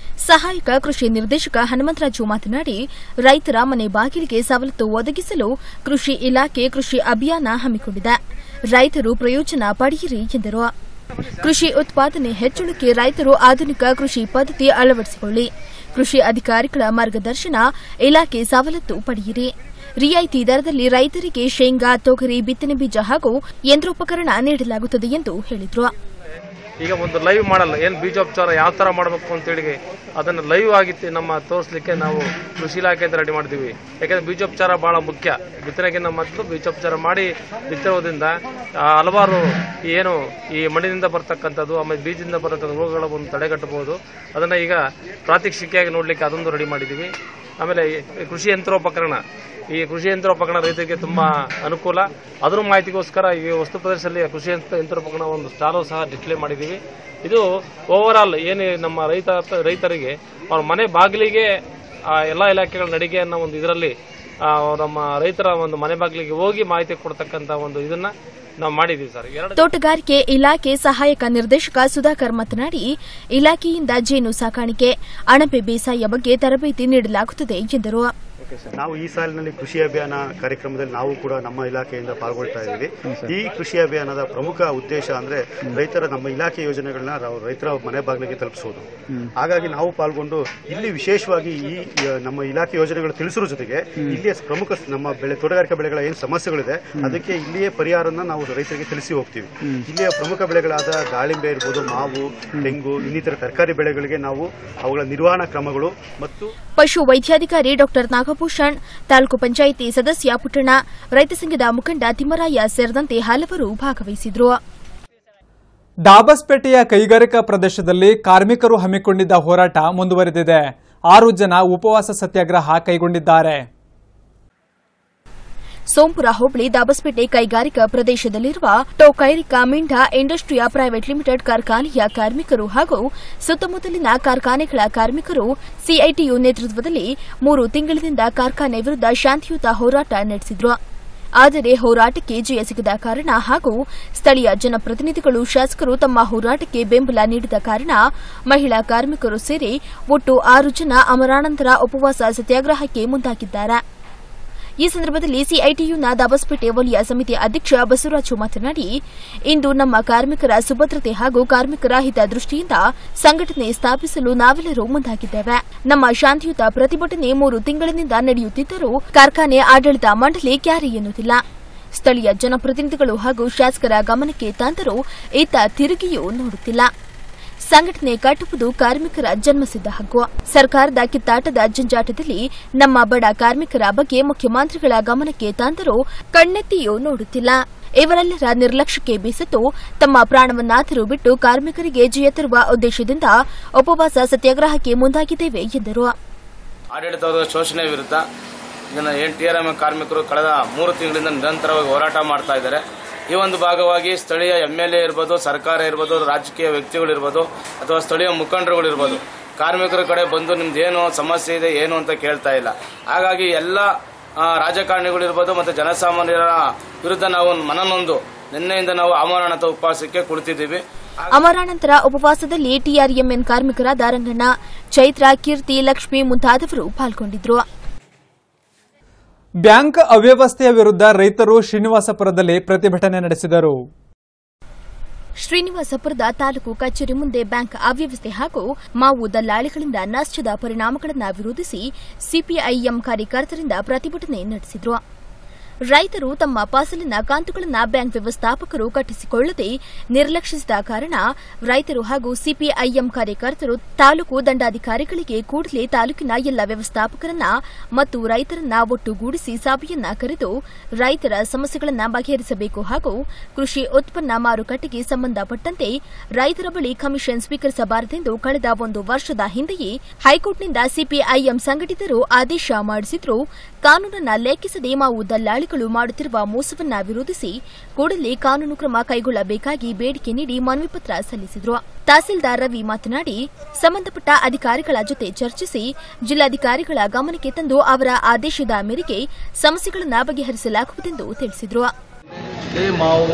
ಸಹಾಯಕ ಕೃಷಿ ನಿರ್ದೇಶಕ ಹನುಮಂತರಾಜು ಮಾತನಾಡಿ ರೈತರ ಮನೆ ಬಾಗಿಲಿಗೆ ಸವಲತ್ತು ಒದಗಿಸಲು ಕೃಷಿ ಇಲಾಖೆ ಕೃಷಿ ಅಭಿಯಾನ ಹಮ್ಮಿಕೊಂಡಿದೆ ರೈತರು ಪ್ರಯೋಜನ ಪಡೆಯಿರಿ ಎಂದರು ಕೃಷಿ ಉತ್ಪಾದನೆ ಹೆಚ್ಚಳಕ್ಕೆ ರೈತರು ಆಧುನಿಕ ಕೃಷಿ ಪದ್ಧತಿ ಅಳವಡಿಸಿಕೊಳ್ಳಿ ಕೃಷಿ ಅಧಿಕಾರಿಗಳ ಮಾರ್ಗದರ್ಶನ ಇಲಾಖೆ ಸವಲತ್ತು ಪಡೆಯಿರಿ ರಿಯಾಯಿತಿ ದರದಲ್ಲಿ ರೈತರಿಗೆ ಶೇಂಗಾ ತೊಗರಿ ಬಿತ್ತನೆ ಬೀಜ ಹಾಗೂ ಯಂತ್ರೋಪಕರಣ ನೀಡಲಾಗುತ್ತದೆ ಎಂದು ಹೇಳಿದರು ಈಗ ಒಂದು ಲೈವ್ ಮಾಡಲ್ಲ ಏನು ಬೀಜೋಪಚಾರ ಯಾವ ಥರ ಮಾಡಬೇಕು ಅಂತೇಳಿ ಅದನ್ನು ಲೈವ್ ಆಗಿತ್ತು ನಮ್ಮ ತೋರಿಸ್ಲಿಕ್ಕೆ ನಾವು ಕೃಷಿ ಇಲಾಖೆಯಿಂದ ರೆಡಿ ಮಾಡಿದ್ದೀವಿ ಯಾಕಂದ್ರೆ ಬೀಜೋಪಚಾರ ಬಹಳ ಮುಖ್ಯ ಬಿತ್ತನೆಗಿಂತ ಮೊದಲು ಬೀಜೋಪಚಾರ ಮಾಡಿ ಬಿತ್ತಿರೋದ್ರಿಂದ ಆ, ಹಲವಾರು ಏನು ಈ ಮಣ್ಣಿನಿಂದ ಬರ್ತಕ್ಕಂಥದ್ದು ಆಮೇಲೆ ಬೀಜದಿಂದ ಬರ್ತಕ್ಕಂಥ ರೋಗಗಳ ಒಂದು ತಡೆಗಟ್ಟಬಹುದು ಅದನ್ನು ಈಗ ಪ್ರಾತ್ಯಕ್ಷಿಕೆಯಾಗಿ ನೋಡಲಿಕ್ಕೆ ಅದೊಂದು ರೆಡಿ ಮಾಡಿದ್ದೀವಿ ಆಮೇಲೆ ಈ ಕೃಷಿ ಯಂತ್ರೋಪಕರಣ ಈ ಕೃಷಿ ಯಂತ್ರೋಪಕರಣ ರೈತರಿಗೆ ತುಂಬಾ ಅನುಕೂಲ ಅದ್ರ ಮಾಹಿತಿಗೋಸ್ಕರ ಈ ವಸ್ತು ಪ್ರದರ್ಶನದಲ್ಲಿ ಕೃಷಿ ಯಂತ್ರ ಯಂತ್ರೋಪಕರಣ ಒಂದು ಸ್ಟಾಲು ಸಹ ಡಿಸ್ಪ್ಲೇ ಮಾಡಿದ್ದೀವಿ ಇದು ಓವರ್ ಆಲ್ ಏನು ನಮ್ಮ ರೈತ ರೈತರಿಗೆ ಅವ್ರ ಮನೆ ಬಾಗಿಲಿಗೆ ಆ ಎಲ್ಲ ಇಲಾಖೆಗಳ ನಡಿಗೆ ಅನ್ನೋ ಒಂದು ಇದರಲ್ಲಿ ನಮ್ಮ ರೈತರ ಒಂದು ಮನೆ ಬಾಗಿಲಿಗೆ ಹೋಗಿ ಮಾಹಿತಿ ಕೊಡ್ತಕ್ಕಂಥ ಒಂದು ಇದನ್ನ ನಾವು ಮಾಡಿದ್ದೀವಿ ಸರ್ ಎರಡು ತೋಟಗಾರಿಕೆ ಇಲಾಖೆ ಸಹಾಯಕ ನಿರ್ದೇಶಕ ಸುಧಾಕರ್ ಮಾತನಾಡಿ ಇಲಾಖೆಯಿಂದ ಜೇನು ಸಾಕಾಣಿಕೆ ಅಣಬೆ ಬೇಸಾಯ ಬಗ್ಗೆ ತರಬೇತಿ ನೀಡಲಾಗುತ್ತದೆ ಎಂದರು ನಾವು ಈ ಸಾಲಿನಲ್ಲಿ ಕೃಷಿ ಅಭಿಯಾನ ಕಾರ್ಯಕ್ರಮದಲ್ಲಿ ನಾವು ಕೂಡ ನಮ್ಮ ಇಲಾಖೆಯಿಂದ ಪಾಲ್ಗೊಳ್ತಾ ಇದ್ದೀವಿ ಈ ಕೃಷಿ ಅಭಿಯಾನದ ಪ್ರಮುಖ ಉದ್ದೇಶ ಅಂದ್ರೆ ರೈತರ ನಮ್ಮ ಇಲಾಖೆ ಯೋಜನೆಗಳನ್ನ ನಾವು ರೈತರ ಮನೆ ಬಾಗಿಲಿಗೆ ತಲುಪಿಸೋದು ಹಾಗಾಗಿ ನಾವು ಪಾಲ್ಗೊಂಡು ಇಲ್ಲಿ ವಿಶೇಷವಾಗಿ ಈ ಆ, ನಮ್ಮ ಇಲಾಖೆ ಯೋಜನೆಗಳು ತಿಳಿಸೋದ್ರ ಜೊತೆಗೆ ಇಲ್ಲಿಯ ಪ್ರಮುಖ ನಮ್ಮ ಬೆಳೆ ತೋಟಗಾರಿಕಾ ಬೆಳೆಗಳ ಏನು ಸಮಸ್ಯೆಗಳಿದೆ ಅದಕ್ಕೆ ಇಲ್ಲಿಯೇ ಪರಿಹಾರನ ನಾವು ರೈತರಿಗೆ ತಿಳಿಸಿ ಹೋಗ್ತೀವಿ ಇಲ್ಲಿಯ ಪ್ರಮುಖ ಬೆಳೆಗಳಾದ ದಾಳಿಂಬೆ ಇರ್ಬೋದು ಮಾವು ತೆಂಗು ಇನ್ನಿತರ ತರಕಾರಿ ಬೆಳೆಗಳಿಗೆ ನಾವು ಅವುಗಳ ನಿರ್ವಹಣಾ ಕ್ರಮಗಳು ಮತ್ತು ಪಶು ವೈದ್ಯಾಧಿಕಾರಿ ಡಾ ನಾಗಭೂಷಣ್ ತಾಲೂಕು ಪಂಚಾಯಿತಿ ಸದಸ್ಯ ಪುಟ್ಟಣ ರೈತ ಸಂಘದ ಮುಖಂಡ ತಿಮ್ಮರಾಯ ಸೇರಿದಂತೆ ಹಲವರು ಭಾಗವಹಿಸಿದ್ರು ಡಾಬಸ್ಪೇಟೆಯ ಕೈಗಾರಿಕಾ ಪ್ರದೇಶದಲ್ಲಿ ಕಾರ್ಮಿಕರು ಹಮ್ಮಿಕೊಂಡಿದ್ದ ಹೋರಾಟ ಮುಂದುವರೆದಿದೆ ಆರು ಜನ ಉಪವಾಸ ಸತ್ಯಾಗ್ರಹ ಕೈಗೊಂಡಿದ್ದಾರೆ ಸೋಂಪುರ ಹೋಬಳಿ ದಾಬಸ್ಪೇಟೆ ಕೈಗಾರಿಕಾ ಪ್ರದೇಶದಲ್ಲಿರುವ ಟೋಕೈರಿಕಾ ಮಿಂಡಾ ಇಂಡಸ್ಟ್ರಿಯ ಪ್ರೈವೇಟ್ ಲಿಮಿಟೆಡ್ ಕಾರ್ಖಾನೆಯ ಕಾರ್ಮಿಕರು ಹಾಗೂ ಸುತ್ತಮುತ್ತಲಿನ ಕಾರ್ಖಾನೆಗಳ ಕಾರ್ಮಿಕರು ಸಿಐಟಿಯು ನೇತೃತ್ವದಲ್ಲಿ ಮೂರು ತಿಂಗಳಿನಿಂದ ಕಾರ್ಖಾನೆ ವಿರುದ್ಧ ಶಾಂತಿಯುತ ಹೋರಾಟ ನಡೆಸಿದ್ರು ಆದರೆ ಹೋರಾಟಕ್ಕೆ ಜಯ ಸಿಗದ ಕಾರಣ ಹಾಗೂ ಸ್ಥಳೀಯ ಜನಪ್ರತಿನಿಧಿಗಳು ಶಾಸಕರು ತಮ್ಮ ಹೋರಾಟಕ್ಕೆ ಬೆಂಬಲ ನೀಡಿದ ಕಾರಣ ಮಹಿಳಾ ಕಾರ್ಮಿಕರು ಸೇರಿ ಒಟ್ಟು ಆರು ಜನ ಅಮರಾನಂತರ ಉಪವಾಸ ಸತ್ಯಾಗ್ರಹಕ್ಕೆ ಮುಂದಾಗಿದ್ದಾರೆ ಈ ಸಂದರ್ಭದಲ್ಲಿ ಸಿಐಟಿಯುನ ದಾಬಸ್ಪೇಟೆ ವಲಯ ಸಮಿತಿ ಅಧ್ಯಕ್ಷ ಬಸವರಾಜು ಮಾತನಾಡಿ ಇಂದು ನಮ್ಮ ಕಾರ್ಮಿಕರ ಸುಭದ್ರತೆ ಹಾಗೂ ಕಾರ್ಮಿಕರ ಹಿತದೃಷ್ಟಿಯಿಂದ ಸಂಘಟನೆ ಸ್ಥಾಪಿಸಲು ನಾವೆಲ್ಲರೂ ಮುಂದಾಗಿದ್ದೇವೆ ನಮ್ಮ ಶಾಂತಿಯುತ ಪ್ರತಿಭಟನೆ ಮೂರು ತಿಂಗಳಿನಿಂದ ನಡೆಯುತ್ತಿದ್ದರೂ ಕಾರ್ಖಾನೆ ಆಡಳಿತ ಮಂಡಳಿ ಕ್ಯಾರೆ ಎನ್ನುವುದಿಲ್ಲ ಸ್ಥಳೀಯ ಜನಪ್ರತಿನಿಧಿಗಳು ಹಾಗೂ ಶಾಸಕರ ಗಮನಕ್ಕೆ ತಂದರೂ ಇತ್ತ ತಿರುಗಿಯೂ ನೋಡುತ್ತಿಲ್ಲ ಸಂಘಟನೆ ಕಟ್ಟುವುದು ಕಾರ್ಮಿಕರ ಜನ್ಮಸಿದ್ದ ಹಕ್ಕು ಸರ್ಕಾರದ ಕಿತ್ತಾಟದ ಜಂಜಾಟದಲ್ಲಿ ನಮ್ಮ ಬಡ ಕಾರ್ಮಿಕರ ಬಗ್ಗೆ ಮುಖ್ಯಮಂತ್ರಿಗಳ ಗಮನಕ್ಕೆ ತಂದರೂ ಕಣ್ಣೆತ್ತಿಯೂ ನೋಡುತ್ತಿಲ್ಲ ಇವರೆಲ್ಲರ ನಿರ್ಲಕ್ಷ್ಯಕ್ಕೆ ಬೇಸತ್ತು ತಮ್ಮ ಪ್ರಾಣವನ್ನಾದರೂ ಬಿಟ್ಟು ಕಾರ್ಮಿಕರಿಗೆ ಜಯ ತರುವ ಉದ್ದೇಶದಿಂದ ಉಪವಾಸ ಸತ್ಯಾಗ್ರಹಕ್ಕೆ ಮುಂದಾಗಿದ್ದೇವೆ ಎಂದರು ಆಡಳಿತದ ಶೋಷಣೆ ವಿರುದ್ಧ ಇದನ್ನು ಎನ್ ಟಿ ಆರ್ ಎಂ ಕಾರ್ಮಿಕರು ಕಳೆದ ಮೂರು ತಿಂಗಳಿಂದ ನಿರಂತರವಾಗಿ ಹೋರಾಟ ಮಾಡ್ತಾ ಇದ್ದಾರೆ ಈ ಒಂದು ಭಾಗವಾಗಿ ಸ್ಥಳೀಯ ಎಂ ಎಲ್ ಎ ಇರ್ಬೋದು ಸರ್ಕಾರ ಇರ್ಬೋದು ರಾಜಕೀಯ ವ್ಯಕ್ತಿಗಳಿರ್ಬೋದು ಅಥವಾ ಸ್ಥಳೀಯ ಮುಖಂಡರುಗಳಿರ್ಬೋದು ಕಾರ್ಮಿಕರ ಕಡೆ ಬಂದು ನಿಮ್ದೇನು ಸಮಸ್ಯೆ ಇದೆ ಏನು ಅಂತ ಕೇಳ್ತಾ ಇಲ್ಲ ಹಾಗಾಗಿ ಎಲ್ಲ ಆ, ರಾಜಕಾರಣಿಗಳಿರ್ಬೋದು ಮತ್ತು ಜನಸಾಮಾನ್ಯರ ವಿರುದ್ಧ ನಾವು ಮನನೊಂದು ನಿನ್ನೆಯಿಂದ ನಾವು ಅಮರಣತ ಉಪವಾಸಕ್ಕೆ ಕುಳಿತಿದ್ದೀವಿ ಅಮರಾನಂತರ ಉಪವಾಸದಲ್ಲಿ ಟಿಆರ್ಎಂಎನ್ ಕಾರ್ಮಿಕರಾದ ರಂಗಣ್ಣ ಚೈತ್ರ ಕೀರ್ತಿ ಲಕ್ಷ್ಮಿ ಮುಂತಾದವರು ಪಾಲ್ಗೊಂಡಿದ್ರು ಬ್ಯಾಂಕ್ ಅವ್ಯವಸ್ಥೆಯ ವಿರುದ್ಧ ರೈತರು ಶ್ರೀನಿವಾಸಪುರದಲ್ಲಿ ಪ್ರತಿಭಟನೆ ನಡೆಸಿದರು ಶ್ರೀನಿವಾಸಪುರದ ತಾಲೂಕು ಕಚೇರಿ ಮುಂದೆ ಬ್ಯಾಂಕ್ ಅವ್ಯವಸ್ಥೆ ಹಾಗೂ ಮಾವು ದಲ್ಲಾಳಿಗಳಿಂದ ನಷ್ಟದ ಪರಿಣಾಮಗಳನ್ನು ವಿರೋಧಿಸಿ ಸಿಪಿಐಎಂ ಕಾರ್ಯಕರ್ತರಿಂದ ಪ್ರತಿಭಟನೆ ನಡೆಸಿದ್ರು ರೈತರು ತಮ್ಮ ಪಾಸಲಿನ ಕಂತುಗಳನ್ನು ಬ್ಯಾಂಕ್ ವ್ಯವಸ್ಥಾಪಕರು ಕಟ್ಟಿಸಿಕೊಳ್ಳದೆ ನಿರ್ಲಕ್ಷಿಸಿದ ಕಾರಣ ರೈತರು ಹಾಗೂ ಸಿಪಿಐಎಂ ಕಾರ್ಯಕರ್ತರು ತಾಲೂಕು ದಂಡಾಧಿಕಾರಿಗಳಿಗೆ ಕೂಡಲೇ ತಾಲೂಕಿನ ಎಲ್ಲ ವ್ಯವಸ್ಥಾಪಕರನ್ನ ಮತ್ತು ರೈತರನ್ನ ಒಟ್ಟುಗೂಡಿಸಿ ಸಭೆಯನ್ನ ಕರೆದು ರೈತರ ಸಮಸ್ಯೆಗಳನ್ನು ಬಗೆಹರಿಸಬೇಕು ಹಾಗೂ ಕೃಷಿ ಉತ್ಪನ್ನ ಮಾರುಕಟ್ಟೆಗೆ ಸಂಬಂಧಪಟ್ಟಂತೆ ರೈತರ ಬಳಿ ಕಮಿಷನ್ ಸ್ವೀಕರಿಸಬಾರದೆಂದು ಕಳೆದ ಒಂದು ವರ್ಷದ ಹಿಂದೆಯೇ ಹೈಕೋರ್ಟ್ನಿಂದ ಸಿಪಿಐಎಂ ಸಂಘಟಿತರು ಆದೇಶ ಮಾಡಿಸಿದ್ರು ಕಾನೂನನ್ನ ಲೆಕ್ಕಿಸದೆ ಮಾವು ದಲ್ಲಾಳಿಗಳು ಮಾಡುತ್ತಿರುವ ಮೋಸವನ್ನ ವಿರೋಧಿಸಿ ಕೂಡಲೇ ಕಾನೂನು ಕ್ರಮ ಕೈಗೊಳ್ಳಬೇಕಾಗಿ ಬೇಡಿಕೆ ನೀಡಿ ಮನವಿ ಪತ್ರ ಸಲ್ಲಿಸಿದ್ರು ತಹಸೀಲ್ದಾರ್ ರವಿ ಮಾತನಾಡಿ ಸಂಬಂಧಪಟ್ಟ ಅಧಿಕಾರಿಗಳ ಜೊತೆ ಚರ್ಚಿಸಿ ಜಿಲ್ಲಾಧಿಕಾರಿಗಳ ಗಮನಕ್ಕೆ ತಂದು ಅವರ ಆದೇಶದ ಮೇರೆಗೆ ಸಮಸ್ಯೆಗಳನ್ನು ಬಗೆಹರಿಸಲಾಗುವುದೆಂದು ತಿಳಿಸಿದ್ರು ಇದೇ ಮಾವು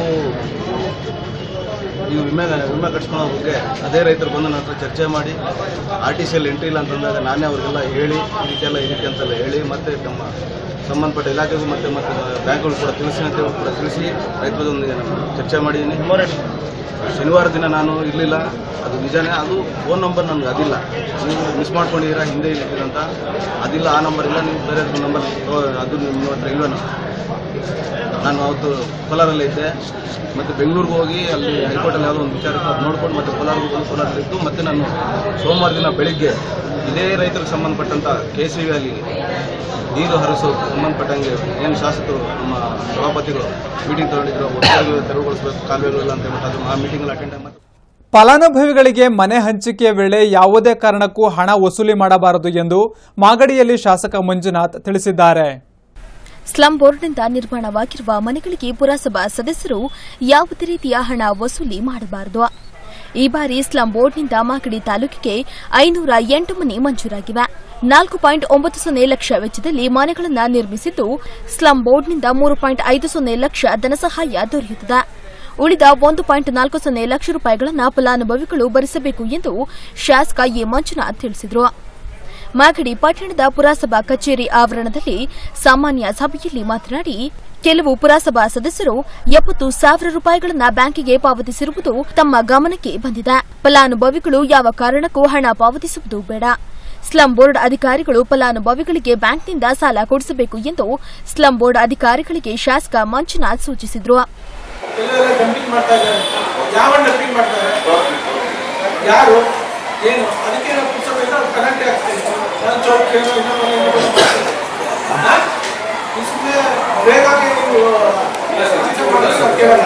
ಈ ವಿಮೆ ವಿಮೆ ಕಟ್ಸ್ಕೊಳ್ಳೋ ಬಗ್ಗೆ ಅದೇ ರೈತರು ಬಂದು ನನ್ನ ಹತ್ರ ಚರ್ಚೆ ಮಾಡಿ ಆರ್ ಟಿ ಸಿಯಲ್ಲಿ ಎಂಟ್ರಿ ಇಲ್ಲ ಅಂತಂದಾಗ ನಾನೇ ಅವ್ರಿಗೆಲ್ಲ ಹೇಳಿ ಇದಕ್ಕೆಲ್ಲ ಇದಕ್ಕೆ ಅಂತೆಲ್ಲ ಹೇಳಿ ಮತ್ತೆ ನಮ್ಮ ಸಂಬಂಧಪಟ್ಟ ಇಲಾಖೆಗೂ ಮತ್ತೆ ಮತ್ತೆ ಬ್ಯಾಂಕ್ಗಳು ಕೂಡ ತಿಳಿಸಿ ಅಂತ ಹೇಳಿ ಕೂಡ ತಿಳಿಸಿ ರೈತರೊಂದಿಗೆ ನಾನು ಚರ್ಚೆ ಮಾಡಿದ್ದೀನಿ ಶನಿವಾರ ದಿನ ನಾನು ಇರಲಿಲ್ಲ ಅದು ನಿಜಾನೇ ಅದು ಫೋನ್ ನಂಬರ್ ನನಗೆ ಅದಿಲ್ಲ ನೀವು ಮಿಸ್ ಮಾಡ್ಕೊಂಡಿದ್ದೀರಾ ಹಿಂದೆ ಇಲ್ಲಿದ್ದೀರಂತ ಅದಿಲ್ಲ ಆ ನಂಬರ್ ಇಲ್ಲ ನೀವು ಬೇರೆ ನಂಬರ್ ಅದು ನಿಮ್ಮ ಹತ್ರ ಇಲ್ವೇನೋ ನಾನು ಅವತ್ತು ಕೋಲಾರಲ್ಲೇ ಇದ್ದೆ ಮತ್ತು ಬೆಂಗಳೂರಿಗೆ ಹೋಗಿ ಅಲ್ಲಿ ಹೈಕೋರ್ಟಲ್ಲಿ ಯಾವುದೋ ಒಂದು ವಿಚಾರಕ್ಕೆ ಅದು ನೋಡ್ಕೊಂಡು ಮತ್ತೆ ಕೋಲಾರಿಗೆ ಬಂದು ಕೋಲಾರಲ್ಲಿದ್ದು ಮತ್ತೆ ನಾನು ಸೋಮವಾರ ದಿನ ಬೆಳಿಗ್ಗೆ ಇದೇ ರೈತರಿಗೆ ಸಂಬಂಧಪಟ್ಟಂಥ ಕೆ ಸಿ ವಿ ಅಲ್ಲಿ ನೀರು ಹರಿಸೋ ಸಂಬಂಧಪಟ್ಟಂಗೆ ಏನು ಶಾಸಕರು ನಮ್ಮ ಸಭಾಪತಿಗಳು ಮೀಟಿಂಗ್ ತಗೊಂಡಿದ್ರು ಒಟ್ಟಾಗಿ ತೆರವುಗೊಳಿಸಬೇಕು ಕಾಲುವೆಗಳಿಲ್ಲ ಅಂತ ಹೇಳ್ಬಿಟ್ಟು ಅದು ಆ ಮೀಟಿಂಗಲ್ಲಿ ಅಟೆಂಡ್ ಮಾಡಿ ಫಲಾನುಭವಿಗಳಿಗೆ ಮನೆ ಹಂಚಿಕೆಯ ವೇಳೆ ಯಾವುದೇ ಕಾರಣಕ್ಕೂ ಹಣ ವಸೂಲಿ ಮಾಡಬಾರದು ಎಂದು ಮಾಗಡಿಯಲ್ಲಿ ಶಾಸಕ ಮಂಜುನಾಥ್ ತಿಳಿಸಿದ್ದಾರೆ ಸ್ಲಂ ಬೋರ್ಡ್ನಿಂದ ನಿರ್ಮಾಣವಾಗಿರುವ ಮನೆಗಳಿಗೆ ಪುರಸಭಾ ಸದಸ್ಯರು ಯಾವುದೇ ರೀತಿಯ ಹಣ ವಸೂಲಿ ಮಾಡಬಾರದು ಈ ಬಾರಿ ಸ್ಲಂ ಬೋರ್ಡ್ನಿಂದ ಮಾಗಡಿ ತಾಲೂಕಿಗೆ ಐನೂರ ಎಂಟು ಮನೆ ಮಂಜೂರಾಗಿವೆ ನಾಲ್ಕು ಪಾಯಿಂಟ್ ಒಂಬತ್ತು ಸೊನ್ನೆ ಲಕ್ಷ ವೆಚ್ಚದಲ್ಲಿ ಮನೆಗಳನ್ನು ನಿರ್ಮಿಸಿದ್ದು ಸ್ಲಂ ಬೋರ್ಡ್ನಿಂದ ಮೂರು ಪಾಯಿಂಟ್ ಐದು ಸೊನ್ನೆ ಲಕ್ಷ ಧನಸಹಾಯ ದೊರೆಯುತ್ತದೆ ಉಳಿದ ಒಂದು ಪಾಯಿಂಟ್ ನಾಲ್ಕು ಸೊನ್ನೆ ಲಕ್ಷ ರೂಪಾಯಿಗಳನ್ನು ಫಲಾನುಭವಿಗಳು ಭರಿಸಬೇಕು ಎಂದು ಶಾಸಕ ಎ ಮಂಜುನಾಥ್ ತಿಳಿಸಿದರು ಮಾಗಡಿ ಪಟ್ಟಣದ ಪುರಸಭಾ ಕಚೇರಿ ಆವರಣದಲ್ಲಿ ಸಾಮಾನ್ಯ ಸಭೆಯಲ್ಲಿ ಮಾತನಾಡಿ ಕೆಲವು ಪುರಸಭಾ ಸದಸ್ಯರು ಎಪ್ಪತ್ತು ಸಾವಿರ ರೂಪಾಯಿಗಳನ್ನು ಬ್ಯಾಂಕಿಗೆ ಪಾವತಿಸಿರುವುದು ತಮ್ಮ ಗಮನಕ್ಕೆ ಬಂದಿದೆ ಫಲಾನುಭವಿಗಳು ಯಾವ ಕಾರಣಕ್ಕೂ ಹಣ ಪಾವತಿಸುವುದು ಬೇಡ ಸ್ಲಂ ಬೋರ್ಡ್ ಅಧಿಕಾರಿಗಳು ಫಲಾನುಭವಿಗಳಿಗೆ ಬ್ಯಾಂಕ್ನಿಂದ ಸಾಲ ಕೊಡಿಸಬೇಕು ಎಂದು ಸ್ಲಂ ಬೋರ್ಡ್ ಅಧಿಕಾರಿಗಳಿಗೆ ಶಾಸಕ ಮಂಜುನಾಥ್ ಸೂಚಿಸಿದರು ಎಲ್ಲೆಲ್ಲ ಡಂಪಿಂಗ್ ಮಾಡ್ತಾ ಇದ್ದಾರೆ ಯಾವ ಡಂಪಿಂಗ್ ಮಾಡ್ತಾರೆ ಯಾರು ಏನು ಅದಕ್ಕೆ ನಾವು ಪುಸ್ತಕ ಇದ್ರೆ ಕನೆಕ್ಟ್ ಆಗ್ತದೆ ನಾನು ಚೌಕ್ ಏನೋ ಇನ್ನೊಂದು ಮನೆ ಇನ್ನೊಂದು ಮನೆ ಮಾಡ್ತೀನಿ. ಹಾ? ಇಸ್ಮೆ ಬೇಗನೆ ನೀವು ಚಿಕಿತ್ಸೆ ಮಾಡೋದು ಸಾಧ್ಯವಲ್ಲ.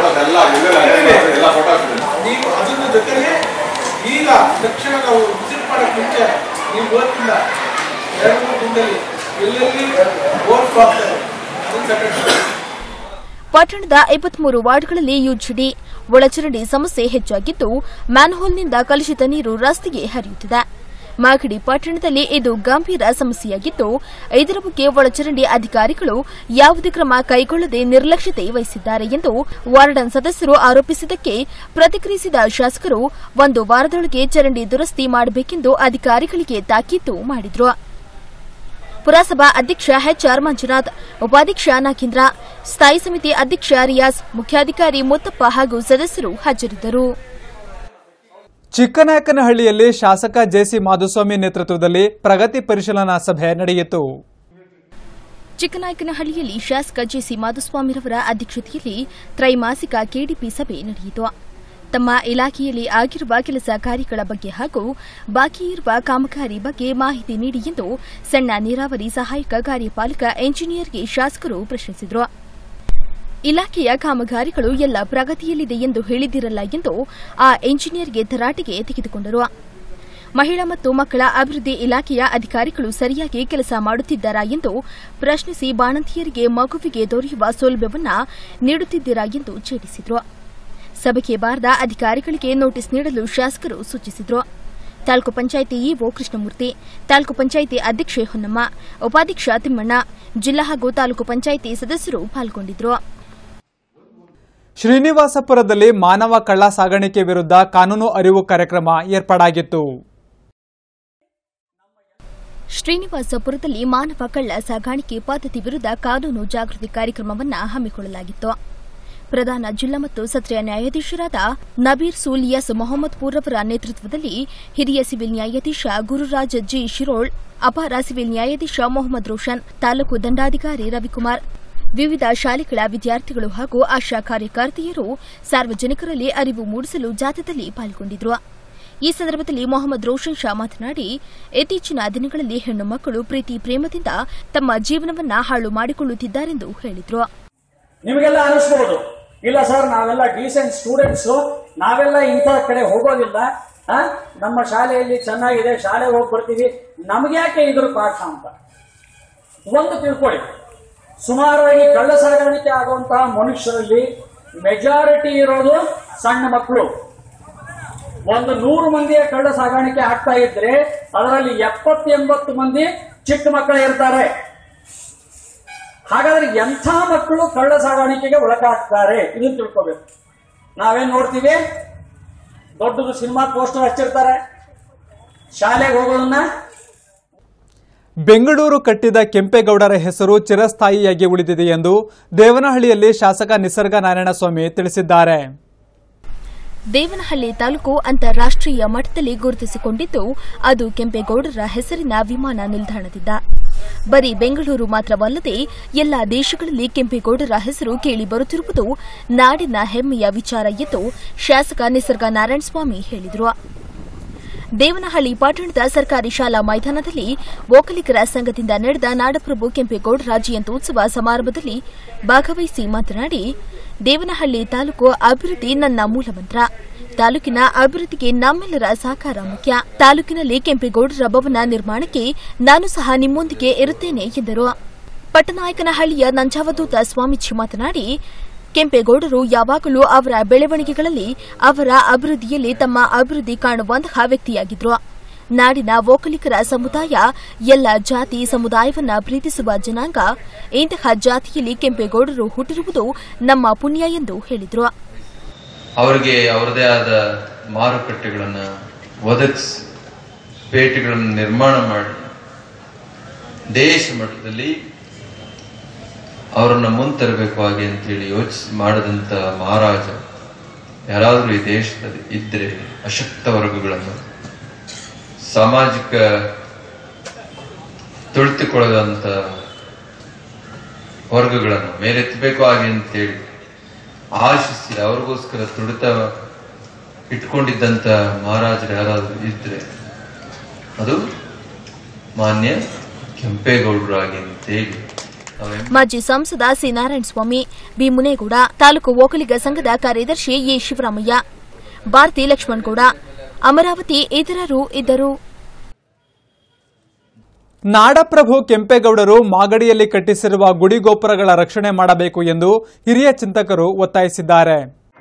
ನೀವು ಅದನ್ನ ಜೊತೆಗೆ ಈಗ ತಕ್ಷಣ ನಾವು ವಿಸಿಟ್ ಮಾಡಕ್ ಮುಂಚೆ ನೀವು ಓದ್ತಿಲ್ಲ ಎರಡು ಮೂರು ದಿನದಲ್ಲಿ ಎಲ್ಲೆಲ್ಲಿ ಓಟ್ ಆಗ್ತಾರೆ ಅದನ್ನ ಸೆಪರೇಟ್ ಪಟ್ಟಣದ ಐವತ್ಮೂರು ವಾರ್ಡ್ಗಳಲ್ಲಿ ಯುಜಿಡಿ ಒಳಚರಂಡಿ ಸಮಸ್ಯೆ ಹೆಚ್ಚಾಗಿದ್ದು ಮ್ಯಾನ್ಹೋಲ್ನಿಂದ ಕಲುಷಿತ ನೀರು ರಸ್ತೆಗೆ ಹರಿಯುತ್ತಿದೆ ಮಾಗಡಿ ಪಟ್ಟಣದಲ್ಲಿ ಇದು ಗಂಭೀರ ಸಮಸ್ಯೆಯಾಗಿದ್ದು ಇದರ ಬಗ್ಗೆ ಒಳಚರಂಡಿ ಅಧಿಕಾರಿಗಳು ಯಾವುದೇ ಕ್ರಮ ಕೈಗೊಳ್ಳದೆ ನಿರ್ಲಕ್ಷ್ಯತೆ ವಹಿಸಿದ್ದಾರೆ ಎಂದು ವಾರ್ಡನ್ ಸದಸ್ಯರು ಆರೋಪಿಸಿದ್ದಕ್ಕೆ ಪ್ರತಿಕ್ರಿಯಿಸಿದ ಶಾಸಕರು ಒಂದು ವಾರದೊಳಗೆ ಚರಂಡಿ ದುರಸ್ತಿ ಮಾಡಬೇಕೆಂದು ಅಧಿಕಾರಿಗಳಿಗೆ ತಾಕೀತು ಮಾಡಿದ್ರು ಪುರಸಭಾ ಅಧ್ಯಕ್ಷ ಎಚ್ಆರ್ ಮಂಜುನಾಥ್ ಉಪಾಧ್ಯಕ್ಷ ನಾಗೇಂದ್ರ ಸ್ಥಾಯಿ ಸಮಿತಿ ಅಧ್ಯಕ್ಷ ರಿಯಾಜ್ ಮುಖ್ಯಾಧಿಕಾರಿ ಮುತ್ತಪ್ಪ ಹಾಗೂ ಸದಸ್ಯರು ಹಾಜರಿದ್ದರು ಚಿಕ್ಕನಾಯಕನಹಳ್ಳಿಯಲ್ಲಿ ಶಾಸಕ ಜೆಸಿ ಮಾಧುಸ್ವಾಮಿ ನೇತೃತ್ವದಲ್ಲಿ ಪ್ರಗತಿ ಪರಿಶೀಲನಾ ಸಭೆ ನಡೆಯಿತು ಚಿಕ್ಕನಾಯಕನಹಳ್ಳಿಯಲ್ಲಿ ಶಾಸಕ ಜೆಸಿ ಮಾಧುಸ್ವಾಮಿರವರ ಅಧ್ಯಕ್ಷತೆಯಲ್ಲಿ ತ್ರೈಮಾಸಿಕ ಕೆಡಿಪಿ ಸಭೆ ನಡೆಯಿತು ತಮ್ಮ ಇಲಾಖೆಯಲ್ಲಿ ಆಗಿರುವ ಕೆಲಸ ಕಾರ್ಯಗಳ ಬಗ್ಗೆ ಹಾಗೂ ಬಾಕಿ ಇರುವ ಕಾಮಗಾರಿ ಬಗ್ಗೆ ಮಾಹಿತಿ ನೀಡಿ ಎಂದು ಸಣ್ಣ ನೀರಾವರಿ ಸಹಾಯಕ ಕಾರ್ಯಪಾಲಕ ಎಂಜಿನಿಯರ್ಗೆ ಶಾಸಕರು ಪ್ರಶ್ನಿಸಿದರು ಇಲಾಖೆಯ ಕಾಮಗಾರಿಗಳು ಎಲ್ಲ ಪ್ರಗತಿಯಲ್ಲಿದೆ ಎಂದು ಹೇಳಿದಿರಲ್ಲ ಎಂದು ಆ ಎಂಜಿನಿಯರ್ಗೆ ತರಾಟೆಗೆ ತೆಗೆದುಕೊಂಡರು ಮಹಿಳಾ ಮತ್ತು ಮಕ್ಕಳ ಅಭಿವೃದ್ಧಿ ಇಲಾಖೆಯ ಅಧಿಕಾರಿಗಳು ಸರಿಯಾಗಿ ಕೆಲಸ ಮಾಡುತ್ತಿದ್ದಾರಾ ಎಂದು ಪ್ರಶ್ನಿಸಿ ಬಾಣಂತಿಯರಿಗೆ ಮಗುವಿಗೆ ದೊರೆಯುವ ಸೌಲಭ್ಯವನ್ನ ನೀಡುತ್ತಿದ್ದೀರಾ ಎಂದು ಛೇಡಿಸಿದರು ಸಭೆಗೆ ಬಾರದ ಅಧಿಕಾರಿಗಳಿಗೆ ನೋಟಿಸ್ ನೀಡಲು ಶಾಸಕರು ಸೂಚಿಸಿದರು ತಾಲೂಕು ಪಂಚಾಯಿತಿ ಇಒ ಕೃಷ್ಣಮೂರ್ತಿ ತಾಲೂಕು ಪಂಚಾಯಿತಿ ಅಧ್ಯಕ್ಷೆ ಹೊನ್ನಮ್ಮ ಉಪಾಧ್ಯಕ್ಷ ತಿಮ್ಮಣ್ಣ ಜಿಲ್ಲಾ ಹಾಗೂ ತಾಲೂಕು ಪಂಚಾಯಿತಿ ಸದಸ್ಯರು ಪಾಲ್ಗೊಂಡಿದ್ದರು ಶ್ರೀನಿವಾಸಪುರದಲ್ಲಿ ಮಾನವ ಕಳ್ಳ ಸಾಗಾಣಿಕೆ ವಿರುದ್ಧ ಕಾನೂನು ಅರಿವು ಕಾರ್ಯಕ್ರಮ ಏರ್ಪಾಡಾಗಿತ್ತು ಶ್ರೀನಿವಾಸಪುರದಲ್ಲಿ ಮಾನವ ಕಳ್ಳ ಸಾಗಾಣಿಕೆ ಪದ್ಧತಿ ವಿರುದ್ಧ ಕಾನೂನು ಜಾಗೃತಿ ಕಾರ್ಯಕ್ರಮವನ್ನು ಹಮ್ಮಿಕೊಳ್ಳಲಾಗಿತ್ತು ಪ್ರಧಾನ ಜಿಲ್ಲಾ ಮತ್ತು ಸತ್ರ ನ್ಯಾಯಾಧೀಶರಾದ ನಬೀರ್ ಸೂಲಿಯಾಸ್ ಮೊಹಮ್ಮದ್ಪುರ್ ಅವರ ನೇತೃತ್ವದಲ್ಲಿ ಹಿರಿಯ ಸಿವಿಲ್ ನ್ಯಾಯಾಧೀಶ ಗುರುರಾಜ್ ಜಿ ಶಿರೋಳ್ ಅಪರ ಸಿವಿಲ್ ನ್ಯಾಯಾಧೀಶ ಮೊಹಮ್ಮದ್ ರೋಷನ್ ತಾಲೂಕು ದಂಡಾಧಿಕಾರಿ ರವಿಕುಮಾರ್ ವಿವಿಧ ಶಾಲೆಗಳ ವಿದ್ಯಾರ್ಥಿಗಳು ಹಾಗೂ ಆಶಾ ಕಾರ್ಯಕರ್ತೆಯರು ಸಾರ್ವಜನಿಕರಲ್ಲಿ ಅರಿವು ಮೂಡಿಸಲು ಜಾಥಾದಲ್ಲಿ ಪಾಲ್ಗೊಂಡಿದ್ದರು ಈ ಸಂದರ್ಭದಲ್ಲಿ ಮೊಹಮ್ಮದ್ ರೋಷನ್ ಶಾ ಮಾತನಾಡಿ ಇತ್ತೀಚಿನ ದಿನಗಳಲ್ಲಿ ಹೆಣ್ಣು ಮಕ್ಕಳು ಪ್ರೀತಿ ಪ್ರೇಮದಿಂದ ತಮ್ಮ ಜೀವನವನ್ನ ಹಾಳು ಮಾಡಿಕೊಳ್ಳುತ್ತಿದ್ದಾರೆಂದು ಹೇಳಿದರು ನಿಮಗೆಲ್ಲ ಅನಿಸ್ಬಹುದು ಇಲ್ಲ ಸರ್ ನಾವೆಲ್ಲ ಡೀಸೆಂಟ್ ಸ್ಟೂಡೆಂಟ್ಸ್ ನಾವೆಲ್ಲ ಇಂಥ ಕಡೆ ಹೋಗೋದಿಲ್ಲ ಆ? ನಮ್ಮ ಶಾಲೆಯಲ್ಲಿ ಚೆನ್ನಾಗಿದೆ ಶಾಲೆಗೆ ಹೋಗಿ ಬರ್ತೀವಿ ನಮ್ಗ್ಯಾಕೆ ಇದ್ರ ಪಾಠ ಅಂತ ಒಂದು ತಿಳ್ಕೊಳ್ಳಿ ಸುಮಾರಾಗಿ ಕಳ್ಳ ಸಾಗಾಣಿಕೆ ಆಗುವಂತಹ ಮನುಷ್ಯರಲ್ಲಿ ಮೆಜಾರಿಟಿ ಇರೋದು ಸಣ್ಣ ಮಕ್ಕಳು ಒಂದು ನೂರು ಮಂದಿಯ ಕಳ್ಳ ಸಾಗಾಣಿಕೆ ಆಗ್ತಾ ಇದ್ರೆ ಅದರಲ್ಲಿ ಎಪ್ಪತ್ತೆಂಬತ್ತು ಮಂದಿ ಚಿಕ್ಕ ಮಕ್ಕಳು ಇರ್ತಾರೆ ಹಾಗಾದ್ರೆ ಎಂಥ ಮಕ್ಕಳು ಕಳ್ಳ ಸಾಗಾಣಿಕೆಗೆ ಒಳಗಾಗ್ತಾರೆ ಇದನ್ನ ತಿಳ್ಕೋಬೇಕು ನಾವೇನ್ ನೋಡ್ತೀವಿ ದೊಡ್ಡದು ಸಿನಿಮಾ ಪೋಸ್ಟರ್ ಹಚ್ಚಿರ್ತಾರೆ ಶಾಲೆಗೆ ಹೋಗೋದನ್ನ ಬೆಂಗಳೂರು ಕಟ್ಟಿದ ಕೆಂಪೇಗೌಡರ ಹೆಸರು ಚಿರಸ್ಥಾಯಿಯಾಗಿ ಉಳಿದಿದೆ ಎಂದು ದೇವನಹಳ್ಳಿಯಲ್ಲಿ ಶಾಸಕ ನಿಸರ್ಗ ನಾರಾಯಣಸ್ವಾಮಿ ತಿಳಿಸಿದ್ದಾರೆ ದೇವನಹಳ್ಳಿ ತಾಲೂಕು ಅಂತಾರಾಷ್ಟೀಯ ಮಟ್ಟದಲ್ಲಿ ಗುರುತಿಸಿಕೊಂಡಿದ್ದು ಅದು ಕೆಂಪೇಗೌಡರ ಹೆಸರಿನ ವಿಮಾನ ನಿಲ್ದಾಣದಿಂದ ಬರೀ ಬೆಂಗಳೂರು ಮಾತ್ರವಲ್ಲದೆ ಎಲ್ಲ ದೇಶಗಳಲ್ಲಿ ಕೆಂಪೇಗೌಡರ ಹೆಸರು ಕೇಳಿ ಬರುತ್ತಿರುವುದು ನಾಡಿನ ಹೆಮ್ಮೆಯ ವಿಚಾರ ಎಂದು ಶಾಸಕ ನಿಸರ್ಗ ನಾರಾಯಣಸ್ವಾಮಿ ಹೇಳಿದರು ದೇವನಹಳ್ಳಿ ಪಟ್ಟಣದ ಸರ್ಕಾರಿ ಶಾಲಾ ಮೈದಾನದಲ್ಲಿ ಒಕ್ಕಲಿಗರ ಸಂಘದಿಂದ ನಡೆದ ನಾಡಪ್ರಭು ಕೆಂಪೇಗೌಡರ ಜಯಂತ್ಯೋತ್ಸವ ಸಮಾರಂಭದಲ್ಲಿ ಭಾಗವಹಿಸಿ ಮಾತನಾಡಿ ದೇವನಹಳ್ಳಿ ತಾಲೂಕು ಅಭಿವೃದ್ಧಿ ನನ್ನ ಮೂಲಮಂತ್ರ ತಾಲೂಕಿನ ಅಭಿವೃದ್ಧಿಗೆ ನಮ್ಮೆಲ್ಲರ ಸಹಕಾರ ಮುಖ್ಯ ತಾಲೂಕಿನಲ್ಲಿ ಕೆಂಪೇಗೌಡರ ಭವನ ನಿರ್ಮಾಣಕ್ಕೆ ನಾನು ಸಹ ನಿಮ್ಮೊಂದಿಗೆ ಇರುತ್ತೇನೆ ಎಂದರು ಪಟ್ಟನಾಯಕನಹಳ್ಳಿಯ ನಂಜಾವಧೂತ ಸ್ವಾಮೀಜಿ ಮಾತನಾಡಿ ಕೆಂಪೇಗೌಡರು ಯಾವಾಗಲೂ ಅವರ ಬೆಳವಣಿಗೆಗಳಲ್ಲಿ ಅವರ ಅಭಿವೃದ್ಧಿಯಲ್ಲಿ ತಮ್ಮ ಅಭಿವೃದ್ಧಿ ಕಾಣುವಂತಹ ವ್ಯಕ್ತಿಯಾಗಿದ್ರು ನಾಡಿನ ಒಕ್ಕಲಿಗರ ಸಮುದಾಯ ಎಲ್ಲ ಜಾತಿ ಸಮುದಾಯವನ್ನ ಪ್ರೀತಿಸುವ ಜನಾಂಗ ಇಂತಹ ಜಾತಿಯಲ್ಲಿ ಕೆಂಪೇಗೌಡರು ಹುಟ್ಟಿರುವುದು ನಮ್ಮ ಪುಣ್ಯ ಎಂದು ಹೇಳಿದರು ಅವರಿಗೆ ಅವರದೇ ಆದ ಮಾರುಕಟ್ಟೆಗಳನ್ನು ಒದಗಿಸಿ ಪೇಟೆಗಳನ್ನು ನಿರ್ಮಾಣ ಮಾಡಿ ದೇಶ ಮಟ್ಟದಲ್ಲಿ ಅವರನ್ನು ಮುಂತರಬೇಕು ಹಾಗೆ ಅಂತೇಳಿ ಯೋಚಿಸಿ ಮಾಡದಂತ ಮಹಾರಾಜ ಯಾರಾದರೂ ಈ ದೇಶದಲ್ಲಿ ಇದ್ರೆ ಅಶಕ್ತ ವರ್ಗಗಳನ್ನು ಸಾಮಾಜಿಕ ತುಳಿತುಕೊಳ್ಳದಂತ ವರ್ಗಗಳನ್ನು ಮೇಲೆತ್ತಬೇಕು ಹಾಗೆ ಅಂತೇಳಿ ಆಶಿಸಿ ಅವ್ರಿಗೋಸ್ಕರ ತುಡಿತ ಇಟ್ಕೊಂಡಿದ್ದಂತ ಮಹಾರಾಜರು ಯಾರಾದರೂ ಇದ್ರೆ ಅದು ಮಾನ್ಯ ಕೆಂಪೇಗೌಡರು ಹಾಗೆ ಅಂತೇಳಿ ನಾವೆಲ್ಲ ಮಾಜಿ ಸಂಸದ ಸಿ ನಾರಾಯಣಸ್ವಾಮಿ ಬಿ ಮುನೇಗೌಡ ತಾಲೂಕು ಒಕ್ಕಲಿಗ ಸಂಘದ ಕಾರ್ಯದರ್ಶಿ ಎ ಶಿವರಾಮಯ್ಯ ಭಾರತಿ ಲಕ್ಷ್ಮಣಗೌಡ ಅಮರಾವತಿ ಇತರರು ಇದ್ದರು ನಾಡಪ್ರಭು ಕೆಂಪೇಗೌಡರು ಮಾಗಡಿಯಲ್ಲಿ ಕಟ್ಟಿಸಿರುವ ಗುಡಿ ಗೋಪುರಗಳ ರಕ್ಷಣೆ ಮಾಡಬೇಕು ಎಂದು ಹಿರಿಯ ಚಿಂತಕರು ಒತ್ತಾಯಿಸಿದ್ದಾರೆ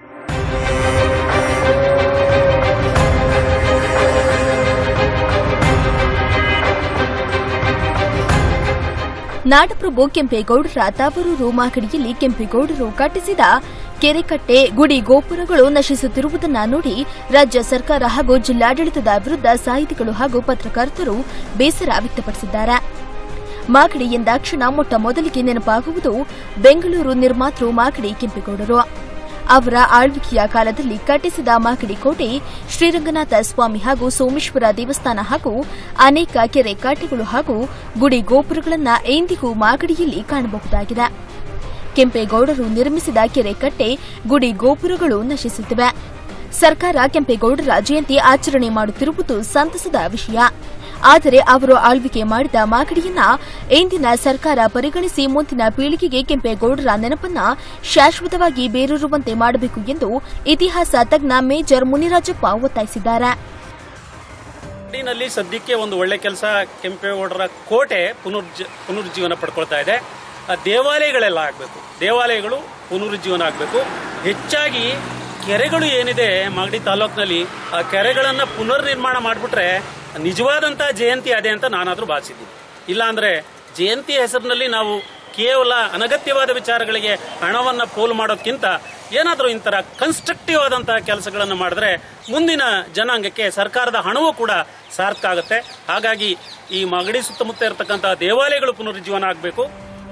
ನಾಡಪ್ರಭು ಕೆಂಪೇಗೌಡರ ತವರೂರು ಮಾಗಡಿಯಲ್ಲಿ ಕೆಂಪೇಗೌಡರು ಕಟ್ಟಿಸಿದ ಕೆರೆಕಟ್ಟೆ ಗುಡಿ ಗೋಪುರಗಳು ನಶಿಸುತ್ತಿರುವುದನ್ನ ನೋಡಿ ರಾಜ್ಯ ಸರ್ಕಾರ ಹಾಗೂ ಜಿಲ್ಲಾಡಳಿತದ ವಿರುದ್ಧ ಸಾಹಿತಿಗಳು ಹಾಗೂ ಪತ್ರಕರ್ತರು ಬೇಸರ ವ್ಯಕ್ತಪಡಿಸಿದ್ದಾರೆ ಮಾಗಡಿ ಎಂದಾಕ್ಷಣ ಮೊಟ್ಟ ಮೊದಲಿಗೆ ನೆನಪಾಗುವುದು ಬೆಂಗಳೂರು ನಿರ್ಮಾತೃ ಮಾಗಡಿ ಕೆಂಪೇಗೌಡರು ಅವರ ಆಳ್ವಿಕೆಯ ಕಾಲದಲ್ಲಿ ಕಟ್ಟಿಸಿದ ಮಾಗಡಿ ಕೋಟೆ ಶ್ರೀರಂಗನಾಥ ಸ್ವಾಮಿ ಹಾಗೂ ಸೋಮೇಶ್ವರ ದೇವಸ್ಥಾನ ಹಾಗೂ ಅನೇಕ ಕೆರೆ ಕಟ್ಟೆಗಳು ಹಾಗೂ ಗುಡಿ ಗೋಪುರಗಳನ್ನು ಎಂದಿಗೂ ಮಾಗಡಿಯಲ್ಲಿ ಕಾಣಬಹುದಾಗಿದೆ ಕೆಂಪೇಗೌಡರು ನಿರ್ಮಿಸಿದ ಕೆರೆ ಕಟ್ಟೆ ಗುಡಿ ಗೋಪುರಗಳು ನಶಿಸುತ್ತಿವೆ ಸರ್ಕಾರ ಕೆಂಪೇಗೌಡರ ಜಯಂತಿ ಆಚರಣೆ ಮಾಡುತ್ತಿರುವುದು ಸಂತಸದ ವಿಷಯ ಆದರೆ ಅವರು ಆಳ್ವಿಕೆ ಮಾಡಿದ ಮಾಗಡಿಯನ್ನ ಇಂದಿನ ಸರ್ಕಾರ ಪರಿಗಣಿಸಿ ಮುಂದಿನ ಪೀಳಿಗೆಗೆ ಕೆಂಪೇಗೌಡರ ನೆನಪನ್ನ ಶಾಶ್ವತವಾಗಿ ಬೇರೂರುವಂತೆ ಮಾಡಬೇಕು ಎಂದು ಇತಿಹಾಸ ತಜ್ಞ ಮೇಜರ್ ಮುನಿರಾಜಪ್ಪ ಒತ್ತಾಯಿಸಿದ್ದಾರೆ ನಾಡಿನಲ್ಲಿ ಸದ್ಯಕ್ಕೆ ಒಂದು ಒಳ್ಳೆ ಕೆಲಸ ಕೆಂಪೇಗೌಡರ ಕೋಟೆ ಪುನರ್ಜ ಪುನರುಜ್ಜೀವನ ಪಡ್ಕೊಳ್ತಾ ಇದೆ ಆ ದೇವಾಲಯಗಳೆಲ್ಲ ಆಗಬೇಕು ದೇವಾಲಯಗಳು ಪುನರುಜ್ಜೀವನ ಆಗಬೇಕು ಹೆಚ್ಚಾಗಿ ಕೆರೆಗಳು ಏನಿದೆ ಮಾಗಡಿ ತಾಲೂಕಿನಲ್ಲಿ ಆ ಕೆರೆಗಳನ್ನು ಪುನರ್ ನಿರ್ಮಾಣ ಮಾಡಿಬಿಟ್ರೆ ನಿಜವಾದಂಥ ಜಯಂತಿ ಅದೇ ಅಂತ ನಾನಾದರೂ ಭಾವಿಸಿದ್ದೀನಿ ಇಲ್ಲಾಂದ್ರೆ ಜಯಂತಿ ಹೆಸರಿನಲ್ಲಿ ನಾವು ಕೇವಲ ಅನಗತ್ಯವಾದ ವಿಚಾರಗಳಿಗೆ ಹಣವನ್ನು ಪೋಲು ಮಾಡೋದಕ್ಕಿಂತ ಏನಾದರೂ ಇಂಥರ ಕನ್ಸ್ಟ್ರಕ್ಟಿವ್ ಆದಂತಹ ಕೆಲಸಗಳನ್ನು ಮಾಡಿದ್ರೆ ಮುಂದಿನ ಜನಾಂಗಕ್ಕೆ ಸರ್ಕಾರದ ಹಣವೂ ಕೂಡ ಸಾರ್ಥಕ ಆಗುತ್ತೆ ಹಾಗಾಗಿ ಈ ಮಾಗಡಿ ಸುತ್ತಮುತ್ತ ಇರತಕ್ಕಂಥ ದೇವಾಲಯಗಳು ಪುನರುಜ್ಜೀವನ ಆಗಬೇಕು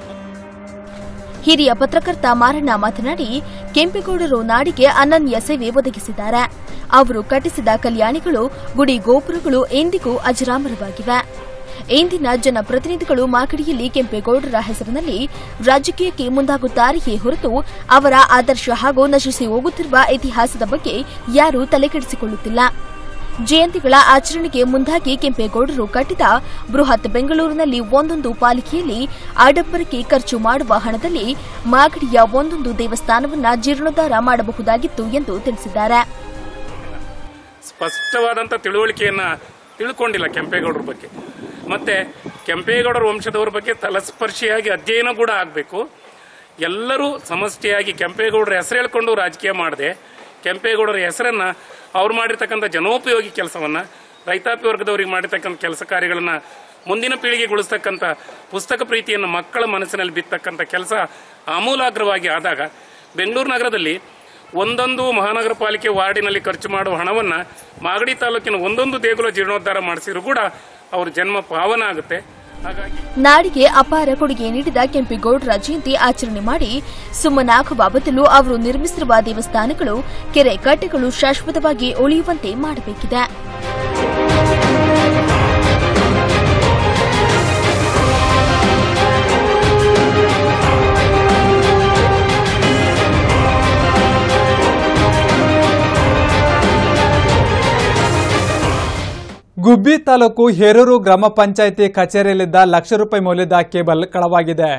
ಹಿರಿಯ ಪತ್ರಕರ್ತ ಮಾರಣ್ಣ ಮಾತನಾಡಿ ಕೆಂಪೇಗೌಡರು ನಾಡಿಗೆ ಅನನ್ಯ ಸೇವೆ ಒದಗಿಸಿದ್ದಾರೆ ಅವರು ಕಟ್ಟಿಸಿದ ಕಲ್ಯಾಣಿಗಳು ಗುಡಿ ಗೋಪುರಗಳು ಎಂದಿಗೂ ಅಜರಾಮರವಾಗಿವೆ ಇಂದಿನ ಜನಪ್ರತಿನಿಧಿಗಳು ಮಾಗಡಿಯಲ್ಲಿ ಕೆಂಪೇಗೌಡರ ಹೆಸರಿನಲ್ಲಿ ರಾಜಕೀಯಕ್ಕೆ ಮುಂದಾಗುತ್ತಾರೆಯೇ ಹೊರತು ಅವರ ಆದರ್ಶ ಹಾಗೂ ನಶಿಸಿ ಹೋಗುತ್ತಿರುವ ಇತಿಹಾಸದ ಬಗ್ಗೆ ಯಾರೂ ತಲೆಕೆಡಿಸಿಕೊಳ್ಳುತ್ತಿಲ್ಲ ಜಯಂತಿಗಳ ಆಚರಣೆಗೆ ಮುಂದಾಗಿ ಕೆಂಪೇಗೌಡರು ಕಟ್ಟಿದ ಬೃಹತ್ ಬೆಂಗಳೂರಿನಲ್ಲಿ ಒಂದೊಂದು ಪಾಲಿಕೆಯಲ್ಲಿ ಆಡಂಬರಕ್ಕೆ ಖರ್ಚು ಮಾಡುವ ಹಣದಲ್ಲಿ ಮಾಗಡಿಯ ಒಂದೊಂದು ದೇವಸ್ಥಾನವನ್ನ ಜೀರ್ಣೋದ್ಧಾರ ಮಾಡಬಹುದಾಗಿತ್ತು ಎಂದು ತಿಳಿಸಿದ್ದಾರೆ ಸ್ಪಷ್ಟವಾದಂಥ ತಿಳುವಳಿಕೆಯನ್ನ ತಿಳ್ಕೊಂಡಿಲ್ಲ ಕೆಂಪೇಗೌಡರ ಬಗ್ಗೆ ಮತ್ತೆ ಕೆಂಪೇಗೌಡರ ವಂಶದವರ ಬಗ್ಗೆ ತಲಸ್ಪರ್ಶಿಯಾಗಿ ಅಧ್ಯಯನ ಕೂಡ ಆಗಬೇಕು ಎಲ್ಲರೂ ಸಮಷ್ಟಿಯಾಗಿ ಕೆಂಪೇಗೌಡರ ಹೆಸರು ಹೇಳ್ಕೊಂಡು ರಾಜಕೀಯ ಮಾಡದೆ ಕೆಂಪೇಗೌಡರ ಹೆಸರನ್ನ ಅವ್ರು ಮಾಡಿರ್ತಕ್ಕಂಥ ಜನೋಪಯೋಗಿ ಕೆಲಸವನ್ನ ರೈತಾಪಿ ವರ್ಗದವರಿಗೆ ಮಾಡಿರ್ತಕ್ಕಂಥ ಕೆಲಸ ಕಾರ್ಯಗಳನ್ನ ಮುಂದಿನ ಪೀಳಿಗೆಗೊಳಿಸ್ತಕ್ಕಂಥ ಪುಸ್ತಕ ಪ್ರೀತಿಯನ್ನು ಮಕ್ಕಳ ಮನಸ್ಸಿನಲ್ಲಿ ಬಿತ್ತಕ್ಕಂಥ ಕೆಲಸ ಆಮೂಲಾಗ್ರವಾಗಿ ಆದಾಗ ಬೆಂಗಳೂರು ನಗರದಲ್ಲಿ ಒಂದೊಂದು ಮಹಾನಗರ ಪಾಲಿಕೆ ವಾರ್ಡಿನಲ್ಲಿ ಖರ್ಚು ಮಾಡುವ ಹಣವನ್ನ ಮಾಗಡಿ ತಾಲೂಕಿನ ಒಂದೊಂದು ದೇಗುಲ ಜೀರ್ಣೋದ್ಧಾರ ಮಾಡಿಸಿದ್ರು ಕೂಡ ಅವ್ರ ಜನ್ಮ ಪಾವನ ಆಗುತ್ತೆ ಹಾಗಾಗಿ ನಾಡಿಗೆ ಅಪಾರ ಕೊಡುಗೆ ನೀಡಿದ ಕೆಂಪೇಗೌಡರ ಜಯಂತಿ ಆಚರಣೆ ಮಾಡಿ ಸುಮ್ಮನಾಗುವ ಬದಲು ಅವರು ನಿರ್ಮಿಸಿರುವ ದೇವಸ್ಥಾನಗಳು ಕೆರೆ ಕಟ್ಟೆಗಳು ಶಾಶ್ವತವಾಗಿ ಉಳಿಯುವಂತೆ ಮಾಡಬೇಕಿದೆ ಗುಬ್ಬಿ ತಾಲೂಕು ಹೇರೂರು ಗ್ರಾಮ ಪಂಚಾಯಿತಿ ಕಚೇರಿಯಲ್ಲಿದ್ದ ಲಕ್ಷ ರೂಪಾಯಿ ಮೌಲ್ಯದ ಕೇಬಲ್ ಕಳವಾಗಿದೆ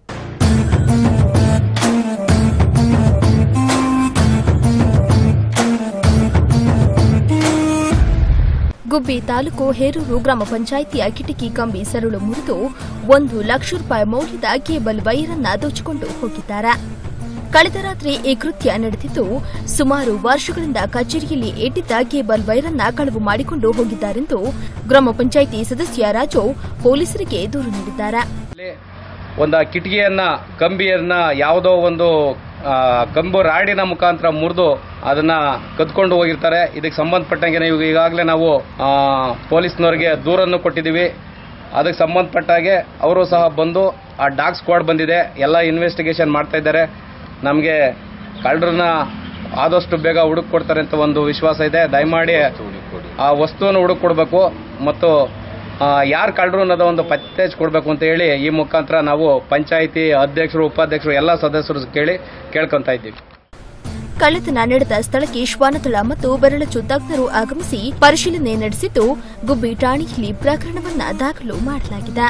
ಗುಬ್ಬಿ ತಾಲೂಕು ಹೇರೂರು ಗ್ರಾಮ ಪಂಚಾಯಿತಿಯ ಕಿಟಕಿ ಕಂಬಿ ಸರಳು ಮುರಿದು ಒಂದು ಲಕ್ಷ ರೂಪಾಯಿ ಮೌಲ್ಯದ ಕೇಬಲ್ ವೈರನ್ನ ದೋಚಿಕೊಂಡು ಹೋಗಿದ್ದಾರೆ ಕಳೆದ ರಾತ್ರಿ ಈ ಕೃತ್ಯ ನಡೆದಿದ್ದು ಸುಮಾರು ವರ್ಷಗಳಿಂದ ಕಚೇರಿಯಲ್ಲಿ ಇಟ್ಟಿದ್ದ ಕೇಬಲ್ ವೈರನ್ನ ಕಳವು ಮಾಡಿಕೊಂಡು ಹೋಗಿದ್ದಾರೆಂದು ಗ್ರಾಮ ಪಂಚಾಯಿತಿ ಸದಸ್ಯ ರಾಜು ಪೊಲೀಸರಿಗೆ ದೂರು ನೀಡಿದ್ದಾರೆ ಒಂದು ಕಿಟಕಿಯನ್ನ ಕಂಬಿಯನ್ನ ಯಾವುದೋ ಒಂದು ಆ, ಕಂಬು ರಾಡಿನ ಮುಖಾಂತರ ಮುರಿದು ಅದನ್ನ ಕದ್ಕೊಂಡು ಹೋಗಿರ್ತಾರೆ ಇದಕ್ಕೆ ಸಂಬಂಧಪಟ್ಟಂಗೆ ನಾವು ಈಗಾಗಲೇ ನಾವು ಆ, ಪೊಲೀಸ್ನವರಿಗೆ ದೂರನ್ನು ಕೊಟ್ಟಿದ್ದೀವಿ ಅದಕ್ಕೆ ಸಂಬಂಧಪಟ್ಟಾಗೆ ಅವರು ಸಹ ಬಂದು ಆ ಡಾಗ್ ಸ್ಕ್ವಾಡ್ ಬಂದಿದೆ ಎಲ್ಲ ಇನ್ವೆಸ್ಟಿಗೇಷನ್ ಮಾಡ್ತಾ ಇದ್ದಾರೆ ನಮಗೆ ಕಳ್ಳರನ್ನ ಆದಷ್ಟು ಬೇಗ ಹುಡುಕ್ ಕೊಡ್ತಾರೆ ಅಂತ ಒಂದು ವಿಶ್ವಾಸ ಇದೆ ದಯಮಾಡಿ ಆ ವಸ್ತುವನ್ನು ಹುಡುಕ್ ಕೊಡಬೇಕು ಮತ್ತು ಯಾರು ಕಳ್ಳರು ಅನ್ನೋದು ಒಂದು ಪತ್ತೆ ಕೊಡಬೇಕು ಅಂತ ಹೇಳಿ ಈ ಮುಖಾಂತರ ನಾವು ಪಂಚಾಯಿತಿ ಅಧ್ಯಕ್ಷರು ಉಪಾಧ್ಯಕ್ಷರು ಎಲ್ಲ ಸದಸ್ಯರು ಕೇಳಿ ಕೇಳ್ಕೊಂತ ಇದ್ದೀವಿ ಕಳ್ಳತನ ನಡೆದ ಸ್ಥಳಕ್ಕೆ ಶ್ವಾನದಳ ಮತ್ತು ಬೆರಳಚ್ಚು ತಜ್ಞರು ಆಗಮಿಸಿ ಪರಿಶೀಲನೆ ನಡೆಸಿದ್ದು ಗುಬ್ಬಿ ಠಾಣೆಯಲ್ಲಿ ಪ್ರಕರಣವನ್ನ ದಾಖಲು ಮಾಡಲಾಗಿದೆ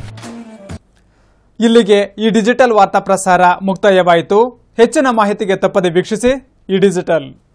ಇಲ್ಲಿಗೆ ಈ ಡಿಜಿಟಲ್ ವಾರ್ತಾ ಪ್ರಸಾರ ಮುಕ್ತಾಯವಾಯಿತು ಹೆಚ್ಚಿನ ಮಾಹಿತಿಗೆ ತಪ್ಪದೆ ವೀಕ್ಷಿಸಿ ಈ ಡಿಜಿಟಲ್